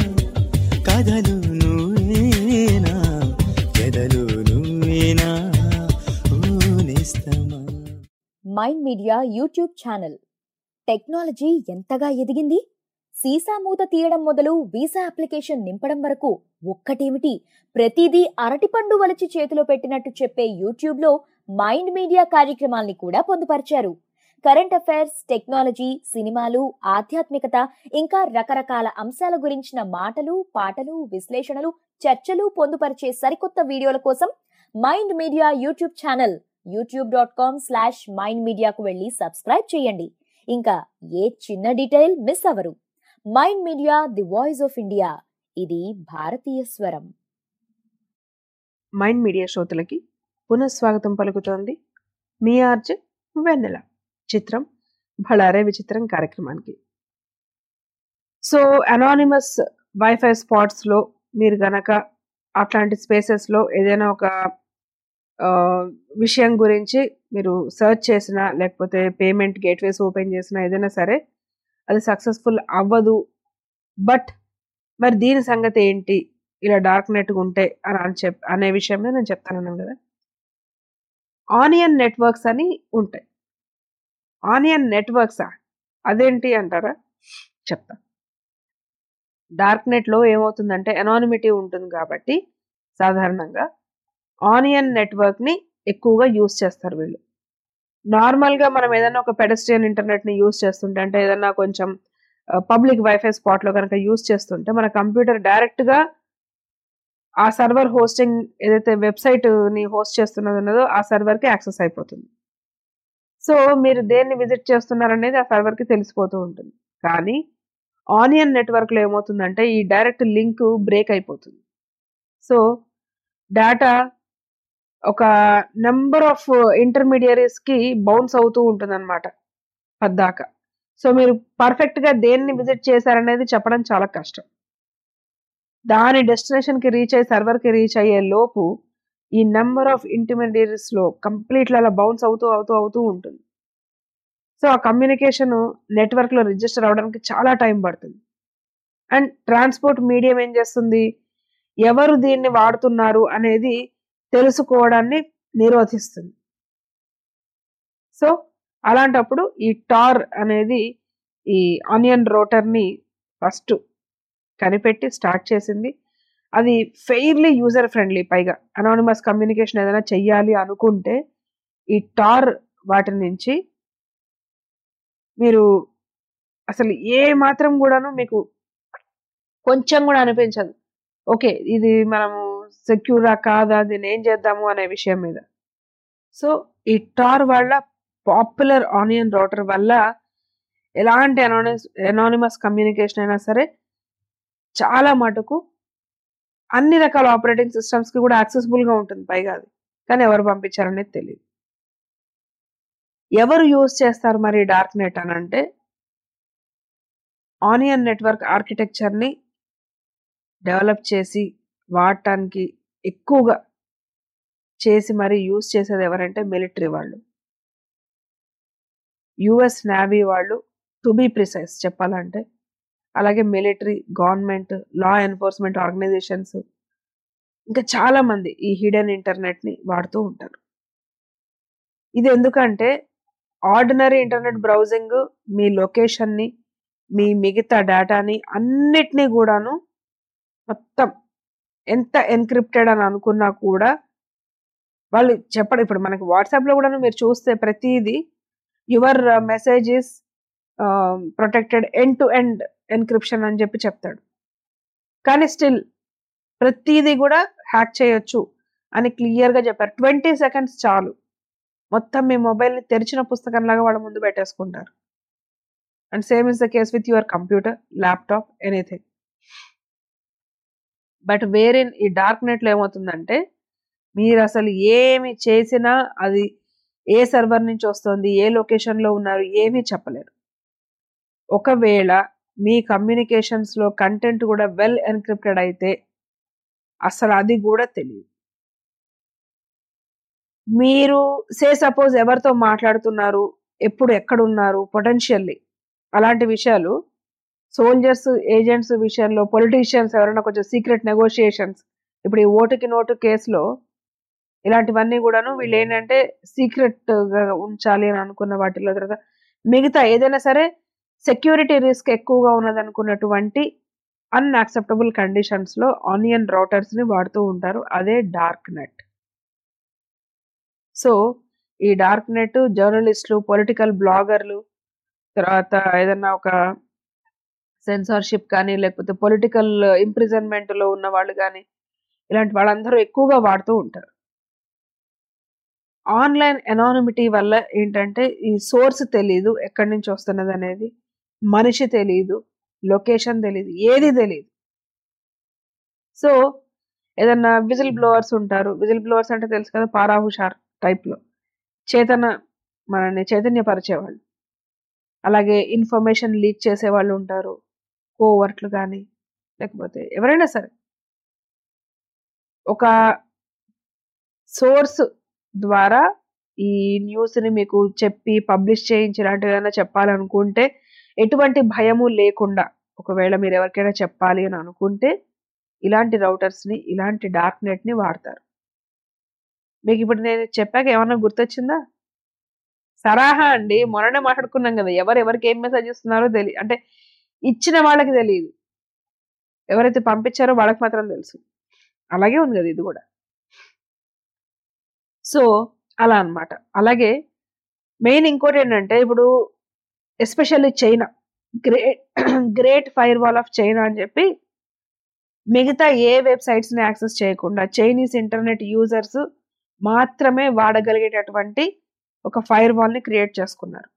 కథలు నువ్వేనా ఎదలు నువ్వేనా ఓ నేస్తమా Mind Media YouTube channel technology ఎంతగా ఎదిగింది సీసా మూత తీయడం మొదలు వీసా అప్లికేషన్ నింపడం వరకు ఒక్కటేమిటి ప్రతిదీ అరటిపండు వలిచి చేతిలో పెట్టినట్టు చెప్పే యూట్యూబ్ లో మైండ్ మీడియా కార్యక్రమాల్ని కూడా పొందుపరిచారు కరెంట్ అఫైర్స్ టెక్నాలజీ సినిమాలు ఆధ్యాత్మికత ఇంకా రకరకాల అంశాల గురించిన మాటలు పాటలు విశ్లేషణలు చర్చలు పొందుపరిచే సరికొత్త వీడియోల కోసం Mind Media YouTube channel YouTube dot com slash Mind మీడియాకు వెళ్ళి సబ్స్క్రైబ్ చేయండి ఇంకా ఏ చిన్న డీటెయిల్ మిస్ అవరు Mind media the voice of India ఇది భారతీయ స్వరం మైండ్ మీడియా శ్రోతలకి పునఃస్వాగతం పలుకుతోంది మీ ఆర్జే వెన్నెల చిత్రం భళారే విచిత్రం కార్యక్రమానికి సో అనానిమస్ వైఫై స్పాట్స్లో మీరు గనక అట్లాంటి స్పేసెస్లో ఏదైనా ఒక ఆ, విషయం గురించి మీరు సెర్చ్ చేసినా లేకపోతే పేమెంట్ గేట్వేస్ ఓపెన్ చేసినా ఏదైనా సరే అది సక్సెస్ఫుల్ అవ్వదు బట్ మరి దీని సంగతి ఏంటి ఇలా డార్క్ నెట్ ఉంటే అని అని చెప్ అనే విషయం మీద నేను చెప్తానన్నాను కదా ఆనియన్ నెట్వర్క్స్ అని ఉంటాయి ఆనియన్ నెట్వర్క్సా అదేంటి అంటారా చెప్తా డార్క్ నెట్లో ఏమవుతుందంటే ఎనానిమిటీ ఉంటుంది కాబట్టి సాధారణంగా ఆనియన్ నెట్వర్క్ని ఎక్కువగా యూస్ చేస్తారు వీళ్ళు నార్మల్గా మనం ఏదైనా ఒక పెడస్ట్రియన్ ఇంటర్నెట్ని యూస్ చేస్తుంటే అంటే ఏదైనా కొంచెం పబ్లిక్ వైఫై స్పాట్లో కనుక యూస్ చేస్తుంటే మన కంప్యూటర్ డైరెక్ట్గా ఆ సర్వర్ హోస్టింగ్ ఏదైతే వెబ్సైట్ని హోస్ట్ చేస్తున్నది ఉన్నదో ఆ సర్వర్కి యాక్సెస్ అయిపోతుంది సో మీరు దేన్ని విజిట్ చేస్తున్నారనేది ఆ సర్వర్కి తెలిసిపోతూ ఉంటుంది కానీ ఆనియన్ నెట్వర్క్లో ఏమవుతుందంటే ఈ డైరెక్ట్ లింక్ బ్రేక్ అయిపోతుంది సో డేటా ఒక నెంబర్ ఆఫ్ ఇంటర్మీడియరీస్కి బౌన్స్ అవుతూ ఉంటుంది అనమాట పద్దాక సో మీరు పర్ఫెక్ట్గా దేన్ని విజిట్ చేశారనేది చెప్పడం చాలా కష్టం దాని డెస్టినేషన్కి రీచ్ అయ్యి సర్వర్కి రీచ్ అయ్యే లోపు ఈ నెంబర్ ఆఫ్ ఇంటర్మీడియట్స్లో కంప్లీట్లీ అలా బౌన్స్ అవుతూ అవుతూ అవుతూ ఉంటుంది సో ఆ కమ్యూనికేషన్ నెట్వర్క్లో రిజిస్టర్ అవడానికి చాలా టైం పడుతుంది అండ్ ట్రాన్స్పోర్ట్ మీడియం ఏం చేస్తుంది ఎవరు దీన్ని వాడుతున్నారు అనేది తెలుసుకోవడాన్ని నిరోధిస్తుంది సో అలాంటప్పుడు ఈ టార్ అనేది ఈ ఆనియన్ రోటర్ని ఫస్ట్ కనిపెట్టి స్టార్ట్ చేసింది అది ఫెయిర్లీ యూజర్ ఫ్రెండ్లీ పైగా అనానిమస్ కమ్యూనికేషన్ ఏదైనా చెయ్యాలి అనుకుంటే ఈ టార్ వాటి నుంచి మీరు అసలు ఏ మాత్రం కూడాను మీకు కొంచెం కూడా అనిపించదు ఓకే ఇది మనము సెక్యూరా కాదా దీన్ని ఏం చేద్దాము అనే విషయం మీద సో ఈ టార్ వల్ల పాపులర్ ఆనియన్ రౌటర్ వల్ల ఎలాంటి అనానిమస్ ఎనానిమస్ కమ్యూనికేషన్ అయినా సరే చాలా మటుకు అన్ని రకాల ఆపరేటింగ్ సిస్టమ్స్ కి కూడా యాక్సెసిబుల్ గా ఉంటుంది పైగా అది కానీ ఎవరు పంపించారనేది తెలియదు ఎవరు యూజ్ చేస్తారు మరి డార్క్ నెట్ అని అంటే ఆనియన్ నెట్వర్క్ ఆర్కిటెక్చర్ ని డెవలప్ చేసి వాడటానికి ఎక్కువగా చేసి మరి యూజ్ చేసేది ఎవరంటే మిలిటరీ వాళ్ళు యుఎస్ నేవీ వాళ్ళు టు బీ ప్రిసైజ్ చెప్పాలంటే అలాగే military government law enforcement organisations ఇంకా చాలా మంది ఈ హిడెన్ ఇంటర్నెట్ ని వాడుతూ ఉంటారు ఇది ఎందుకంటే ఆర్డినరీ ఇంటర్నెట్ బ్రౌజింగ్ మీ లొకేషన్ ని మీ మిగతా డేటాని అన్నిటినీ కూడాను మొత్తం ఎంత ఎన్క్రిప్టెడ్ అని అనుకున్నా కూడా వాళ్ళు చెప్పడం ఇప్పుడు మనకి వాట్సాప్ లో కూడా మీరు చూస్తే ప్రతిదీ your message is protected end to end encryption అని చెప్పి చెప్తాడు కానీ స్టిల్ ప్రతిదీ కూడా హ్యాక్ చేయొచ్చు అని క్లియర్ గా చెప్పారు ట్వంటీ సెకండ్స్ చాలు మొత్తం మీ మొబైల్ని తెరిచిన పుస్తకంలాగా వాళ్ళ ముందు పెట్టేసుకుంటారు and same is the case with your computer laptop anything but వేరే ఈ డార్క్ నెట్లో ఏమవుతుందంటే మీరు అసలు ఏమి చేసినా అది ఏ సర్వర్ నుంచి వస్తుంది ఏ లొకేషన్లో ఉన్నారు ఏమీ చెప్పలేరు ఒకవేళ మీ కమ్యూనికేషన్స్లో కంటెంట్ కూడా వెల్ ఎన్క్రిప్టెడ్ అయితే అసలు అది కూడా తెలియదు మీరు సే సపోజ్ ఎవరితో మాట్లాడుతున్నారు ఎప్పుడు ఎక్కడున్నారు పొటెన్షియల్లీ అలాంటి విషయాలు సోల్జర్స్ ఏజెంట్స్ విషయంలో పొలిటీషియన్స్ ఎవరైనా కొంచెం సీక్రెట్ నెగోషియేషన్స్ ఇప్పుడు ఈ ఓటుకి నోటు కేసులో ఇలాంటివన్నీ కూడాను వీళ్ళు ఏంటంటే సీక్రెట్ గా ఉంచాలి అని అనుకున్న వాటిలో తర్వాత మిగతా ఏదైనా సరే సెక్యూరిటీ రిస్క్ ఎక్కువగా ఉన్నది అనుకున్నటువంటి అన్యాక్సెప్టబుల్ కండిషన్స్ లో ఆనియన్ రౌటర్స్ ని వాడుతూ ఉంటారు అదే డార్క్ నెట్ సో ఈ డార్క్ నెట్ జర్నలిస్టులు పొలిటికల్ బ్లాగర్లు తర్వాత ఏదన్నా ఒక సెన్సార్షిప్ కానీ లేకపోతే పొలిటికల్ ఇంప్రిజన్మెంట్ లో ఉన్న వాళ్ళు కానీ ఇలాంటి వాళ్ళందరూ ఎక్కువగా వాడుతూ ఉంటారు ఆన్లైన్ ఎనానిమిటీ వల్ల ఏంటంటే ఈ సోర్స్ తెలియదు ఎక్కడి నుంచి వస్తున్నది అనేది మనిషి తెలియదు లొకేషన్ తెలియదు ఏది తెలియదు సో ఏదన్నా విజిల్ బ్లోవర్స్ ఉంటారు విజిల్ బ్లోవర్స్ అంటే తెలుసు కదా పారా హుషార్ టైప్లో చేతన మనల్ని చైతన్యపరిచేవాళ్ళు అలాగే ఇన్ఫర్మేషన్ లీక్ చేసే వాళ్ళు ఉంటారు కోవర్ట్లు కానీ లేకపోతే ఎవరైనా సరే ఒక సోర్స్ ద్వారా ఈ న్యూస్ని మీకు చెప్పి పబ్లిష్ చేయించి ఇలాంటివి ఏమైనా చెప్పాలనుకుంటే ఎటువంటి భయము లేకుండా ఒకవేళ మీరు ఎవరికైనా చెప్పాలి అని అనుకుంటే ఇలాంటి రౌటర్స్ని ఇలాంటి డార్క్ నెట్ని వాడతారు మీకు ఇప్పుడు నేను చెప్పాక ఏమన్నా గుర్తొచ్చిందా సరాహా అండి మొన్ననే మాట్లాడుకున్నాం కదా ఎవరు ఎవరికి ఏం మెసేజ్ ఇస్తున్నారో తెలియదు అంటే ఇచ్చిన వాళ్ళకి తెలియదు ఎవరైతే పంపించారో వాళ్ళకి మాత్రం తెలుసు అలాగే ఉంది కదా ఇది కూడా సో అలా అన్నమాట అలాగే మెయిన్ ఇంకోటి ఏంటంటే ఇప్పుడు especially China great great firewall of China అని చెప్పి మిగతా ఏ వెబ్సైట్స్ ని యాక్సెస్ చేయకుండా చైనీస్ ఇంటర్నెట్ యూజర్స్ మాత్రమే వాడగలిగేటటువంటి ఒక ఫైర్ వాల్ ని క్రియేట్ చేసుకున్నారు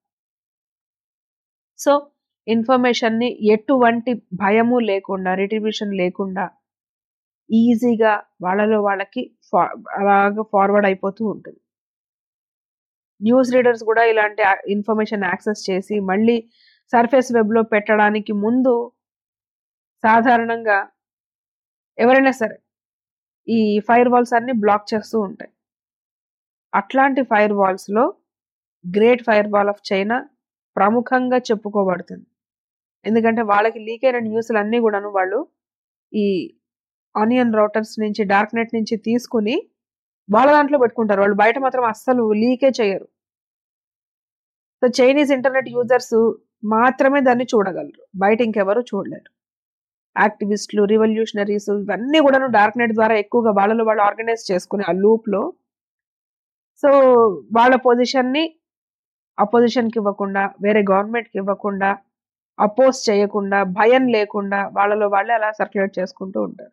సో ఇన్ఫర్మేషన్ ని ఎటువంటి భయము లేకుండా రిట్రిబ్యూషన్ లేకుండా ఈజీగా వాళ్ళలో వాళ్ళకి అలాగ ఫార్వర్డ్ అయిపోతూ ఉంటుంది న్యూస్ రీడర్స్ కూడా ఇలాంటి ఇన్ఫర్మేషన్ యాక్సెస్ చేసి మళ్ళీ సర్ఫేస్ వెబ్లో పెట్టడానికి ముందు సాధారణంగా ఎవరైనా సరే ఈ ఫైర్ వాల్స్ అన్ని బ్లాక్ చేస్తూ ఉంటాయి అట్లాంటి ఫైర్ వాల్స్లో great firewall of China ప్రముఖంగా చెప్పుకోబడుతుంది ఎందుకంటే వాళ్ళకి లీక్ అయిన న్యూస్లు అన్నీ కూడాను వాళ్ళు ఈ ఆనియన్ రౌటర్స్ నుంచి డార్క్ నెట్ నుంచి తీసుకుని వాళ్ళ దాంట్లో పెట్టుకుంటారు వాళ్ళు బయట మాత్రం అస్సలు లీకే చేయరు సో చైనీస్ ఇంటర్నెట్ యూజర్స్ మాత్రమే దాన్ని చూడగలరు బయట ఇంకెవరు చూడలేరు యాక్టివిస్టులు రివల్యూషనరీస్ ఇవన్నీ కూడాను డార్క్ నెట్ ద్వారా ఎక్కువగా వాళ్ళలో వాళ్ళు ఆర్గనైజ్ చేసుకుని ఆ లూప్లో సో వాళ్ళ పొజిషన్ని అపోజిషన్కి ఇవ్వకుండా వేరే గవర్నమెంట్కి ఇవ్వకుండా అపోజ్ చేయకుండా భయం లేకుండా వాళ్ళలో వాళ్ళే అలా సర్క్యులేట్ చేసుకుంటూ ఉంటారు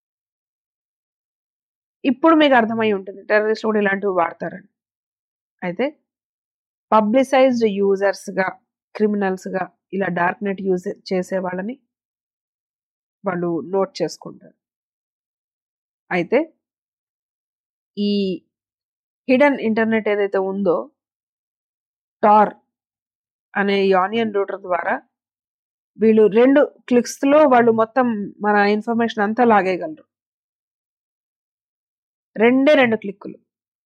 ఇప్పుడు మీకు అర్థమై ఉంటుంది టెర్రరిస్ట్ కూడా ఇలాంటివి వాడతారని అయితే పబ్లిసైజ్డ్ యూజర్స్గా క్రిమినల్స్గా ఇలా డార్క్ నెట్ యూజ్ చేసే వాళ్ళని వాళ్ళు నోట్ చేసుకుంటారు అయితే ఈ హిడెన్ ఇంటర్నెట్ ఏదైతే ఉందో టార్ అనే ఈ ఆనియన్ రూటర్ ద్వారా వీళ్ళు రెండు క్లిక్స్లో వాళ్ళు మొత్తం మన ఇన్ఫర్మేషన్ అంతా లాగేయగలరు రెండే రెండు క్లిక్కులు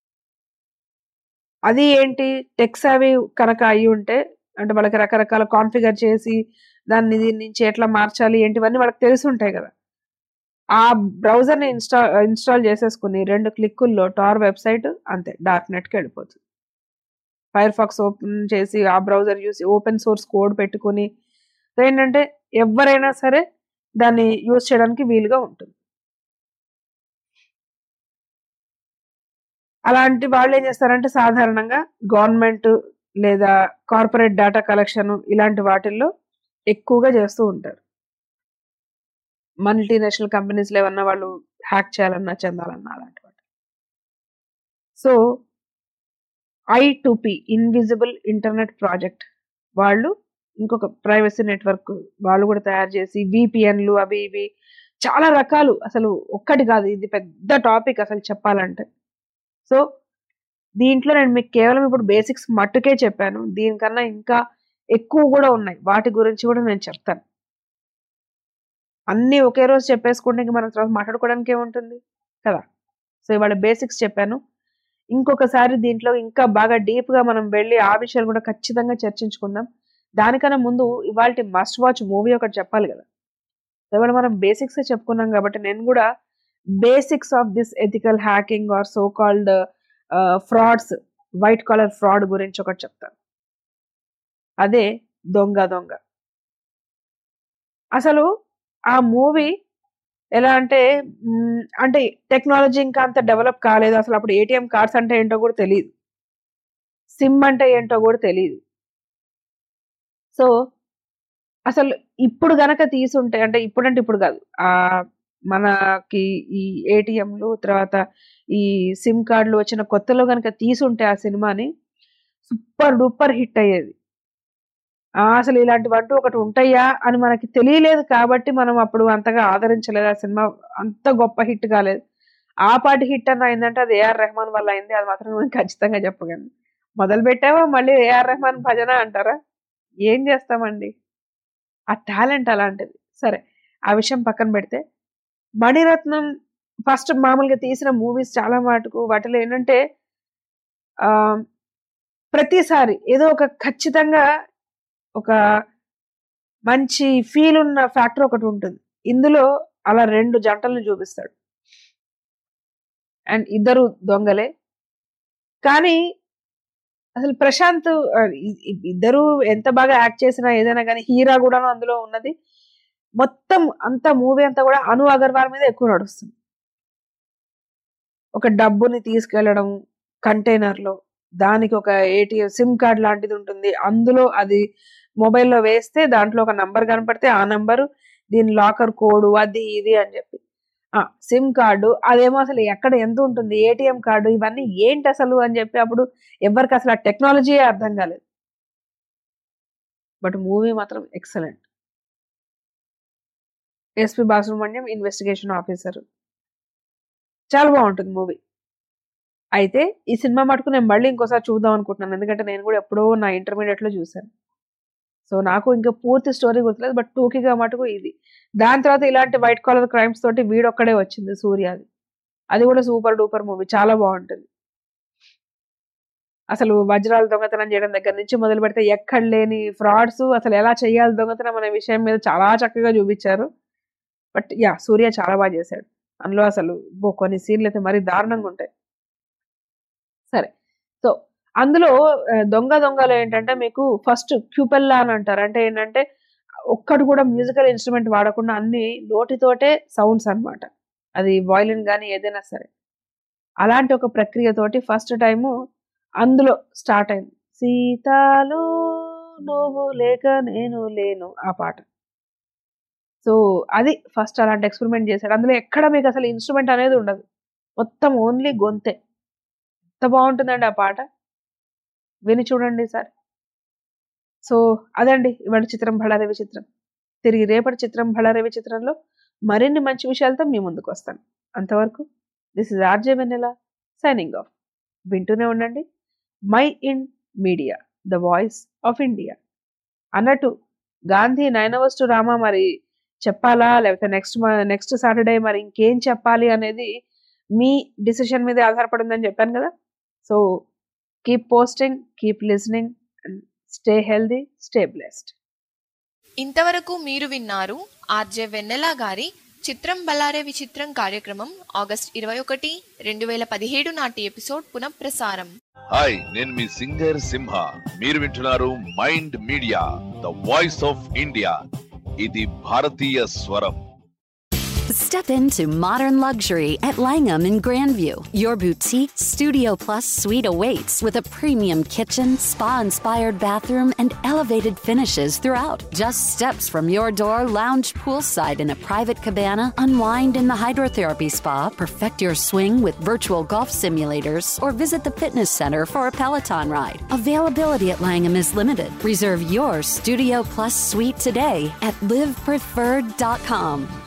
అది ఏంటి టెక్స్ అవి కనుక అయి ఉంటే అంటే వాళ్ళకి రకరకాల కాన్ఫిగర్ చేసి దాన్ని దీని నుంచి ఎట్లా మార్చాలి ఏంటివన్నీ వాళ్ళకి తెలిసి ఉంటాయి కదా ఆ బ్రౌజర్ని ఇన్స్టా ఇన్స్టాల్ చేసేసుకుని రెండు క్లిక్కుల్లో టార్ వెబ్సైట్ అంతే డార్క్ నెట్కి వెళ్ళిపోతుంది ఫైర్ ఫాక్స్ ఓపెన్ చేసి ఆ బ్రౌజర్ చూసి ఓపెన్ సోర్స్ కోడ్ పెట్టుకుని ఏంటంటే ఎవరైనా సరే దాన్ని యూజ్ చేయడానికి వీలుగా ఉంటుంది అలాంటి వాళ్ళు ఏం చేస్తారంటే సాధారణంగా గవర్నమెంట్ లేదా కార్పొరేట్ డేటా కలెక్షన్ ఇలాంటి వాటిల్లో ఎక్కువగా చేస్తూ ఉంటారు మల్టీనేషనల్ కంపెనీస్లో ఏమన్నా వాళ్ళు హ్యాక్ చేయాలన్నా చెందాలన్నా అలాంటి వాటి so I two P invisible internet project వాళ్ళు ఇంకొక ప్రైవసీ నెట్వర్క్ వాళ్ళు కూడా తయారు చేసి విపిఎన్లు అవి ఇవి చాలా రకాలు అసలు ఒక్కటి కాదు ఇది పెద్ద టాపిక్ అసలు చెప్పాలంటే సో దీంట్లో నేను మీకు కేవలం ఇప్పుడు బేసిక్స్ మట్టుకే చెప్పాను దీనికన్నా ఇంకా ఎక్కువ కూడా ఉన్నాయి వాటి గురించి కూడా నేను చెప్తాను అన్నీ ఒకే రోజు చెప్పేసుకుంటే ఇంక మనం తర్వాత మాట్లాడుకోవడానికి ఏముంటుంది కదా సో ఇవాళ బేసిక్స్ చెప్పాను ఇంకొకసారి దీంట్లో ఇంకా బాగా డీప్గా మనం వెళ్ళి ఆ విషయాలు కూడా ఖచ్చితంగా చర్చించుకుందాం దానికన్నా ముందు ఇవాళ మస్ట్ వాచ్ మూవీ ఒకటి చెప్పాలి కదా ఇవాళ మనం బేసిక్స్ చెప్పుకున్నాం కాబట్టి నేను కూడా basics of this ethical hacking or so called frauds white collar fraud గురించి ఒకటి చెప్తాను అదే దొంగ దొంగ అసలు ఆ మూవీ ఎలా అంటే మ్, అంటే టెక్నాలజీ ఇంకా అంత డెవలప్ కాలేదు అసలు అప్పుడు ఏటీఎం కార్డ్స్ అంటే ఏంటో కూడా తెలియదు సిమ్ అంటే ఏంటో కూడా తెలియదు సో అసలు ఇప్పుడు గనక తీసుంటే అంటే ఇప్పుడంటే ఇప్పుడు కాదు ఆ మనకి ఈ ఏటీఎంలు తర్వాత ఈ సిమ్ కార్డులు వచ్చిన కొత్తలో గనక తీసుంటే ఆ సినిమాని సూపర్ డూపర్ హిట్ అయ్యేది ఆ, అసలు ఇలాంటివంటూ ఒకటి ఉంటాయా అని మనకి తెలియలేదు కాబట్టి మనం అప్పుడు అంతగా ఆదరించలేదు ఆ సినిమా అంత గొప్ప హిట్ కాలేదు ఆ పాటి హిట్ అన్న అయిందంటే అది ఏఆర్ రెహమాన్ వల్ల అయింది అది మాత్రం నేను ఖచ్చితంగా చెప్పగలను మొదలు పెట్టావా మళ్ళీ ఏఆర్ రెహమాన్ భజన అంటారా ఏం చేస్తామండి ఆ టాలెంట్ అలాంటిది సరే ఆ విషయం పక్కన పెడితే మణిరత్నం ఫస్ట్ మామూలుగా తీసిన మూవీస్ చాలా మటుకు వాటిలో ఏంటంటే ఆ, ప్రతిసారి ఏదో ఒక ఖచ్చితంగా ఒక మంచి ఫీల్ ఉన్న ఫ్యాక్టర్ ఒకటి ఉంటుంది ఇందులో అలా రెండు జంటలను చూపిస్తాడు అండ్ ఇద్దరు దొంగలే కానీ అసలు ప్రశాంత్ ఆ, ఇ- ఇ- ఇద్దరు ఎంత బాగా యాక్ట్ చేసినా ఏదైనా కానీ హీరా కూడా అందులో ఉన్నది మొత్తం అంత మూవీ అంతా కూడా అను అగర్వాల్ మీద ఎక్కువ నడుస్తుంది ఒక డబ్బుని తీసుకెళ్లడం కంటైనర్ లో దానికి ఒక ఏటీఎం సిమ్ కార్డ్ లాంటిది ఉంటుంది అందులో అది మొబైల్లో వేస్తే దాంట్లో ఒక నంబర్ కనపడితే ఆ నంబరు దీని లాకర్ కోడ్ అది ఇది అని చెప్పి ఆ సిమ్ కార్డు అదేమో అసలు ఎక్కడ ఎంత ఉంటుంది ఏటీఎం కార్డు ఇవన్నీ ఏంటి అసలు అని చెప్పి అప్పుడు ఎవరికి అసలు ఆ టెక్నాలజీయే అర్థం కాలేదు బట్ మూవీ మాత్రం excellent SP Balasubrahmanyam investigation officer చాలా బాగుంటుంది మూవీ అయితే ఈ సినిమా మటుకు నేను మళ్ళీ ఇంకోసారి చూద్దాం అనుకుంటున్నాను ఎందుకంటే నేను కూడా ఎప్పుడో నా ఇంటర్మీడియట్ లో చూశాను సో నాకు ఇంకా పూర్తి స్టోరీ గుర్తులేదు బట్ టూకీగా మటుకు ఇది దాని తర్వాత ఇలాంటి వైట్ కాలర్ క్రైమ్స్ తోటి వీడొక్కడే వచ్చింది సూర్యాది అది కూడా సూపర్ డూపర్ మూవీ చాలా బాగుంటుంది అసలు వజ్రాలు దొంగతనం చేయడం దగ్గర నుంచి మొదలు పెడితే ఎక్కడ లేని ఫ్రాడ్స్ అసలు ఎలా చేయాలి దొంగతనం అనే విషయం మీద చాలా చక్కగా చూపించారు బట్ యా సూర్య చాలా బాగా చేశాడు అందులో అసలు బో కొన్ని సీన్లు అయితే మరీ దారుణంగా ఉంటాయి సరే సో అందులో ఆ, దొంగ దొంగలు ఏంటంటే మీకు ఫస్ట్ క్యూపెల్లా అని అంటారు అంటే ఏంటంటే ఒక్కటి కూడా మ్యూజికల్ ఇన్స్ట్రుమెంట్ వాడకుండా అన్ని నోటితోటే సౌండ్స్ అన్నమాట అది వాయిలిన్ కానీ ఏదైనా సరే అలాంటి ఒక ప్రక్రియతోటి ఫస్ట్ టైము అందులో స్టార్ట్ అయింది సీతాలో నువ్వు లేక నేను లేను ఆ పాట సో అది ఫస్ట్ అలాంటి ఎక్స్పెరిమెంట్ చేశాడు అందులో ఎక్కడ మీకు అసలు ఇన్స్ట్రుమెంట్ అనేది ఉండదు మొత్తం ఓన్లీ గొంతే ఎంత బాగుంటుందండి ఆ పాట విని చూడండి సార్ సో అదండి ఇవాళ చిత్రం భళారవి చిత్రం తిరిగి రేపటి చిత్రం భళారవి చిత్రంలో మరిన్ని మంచి విషయాలతో మీ ముందుకు వస్తాను అంతవరకు this is RJ Vennela signing off వింటూనే ఉండండి my in Media the voice of India అన్నట్టు Gandhi nine hours to Rama మరి చెప్పాలా లేకపోతే నెక్స్ట్ నెక్స్ట్ సాటర్డే మరి ఇంకేం చెప్పాలి అనేది మీ డిసిషన్ మీద ఆధారపడి ఉందని చెప్పాను కదా so keep posting keep listening and stay healthy stay blessed ఇంతవరకు మీరు విన్నారు ఆర్జే వెన్నెల గారి చిత్రం బలారే విచిత్రం కార్యక్రమం ఆగస్ట్ ఇరవై ఒకటి రెండు వేల పదిహేడు నాటి ఎపిసోడ్ పునఃప్రసారం హాయ్ నేను మీ సింగర్ సింహ మీరు వింటున్నారు mind media the voice of India ఇది భారతీయ స్వరం Step into modern luxury at Langham in Grandview. Your boutique Studio Plus suite awaits with a premium kitchen, spa inspired bathroom, and elevated finishes throughout. Just steps from your door, lounge poolside in a private cabana, unwind in the hydrotherapy spa, perfect your swing with virtual golf simulators, or visit the fitness center for a Peloton ride. Availability at Langham is limited. Reserve your Studio Plus suite today at livepreferred.com.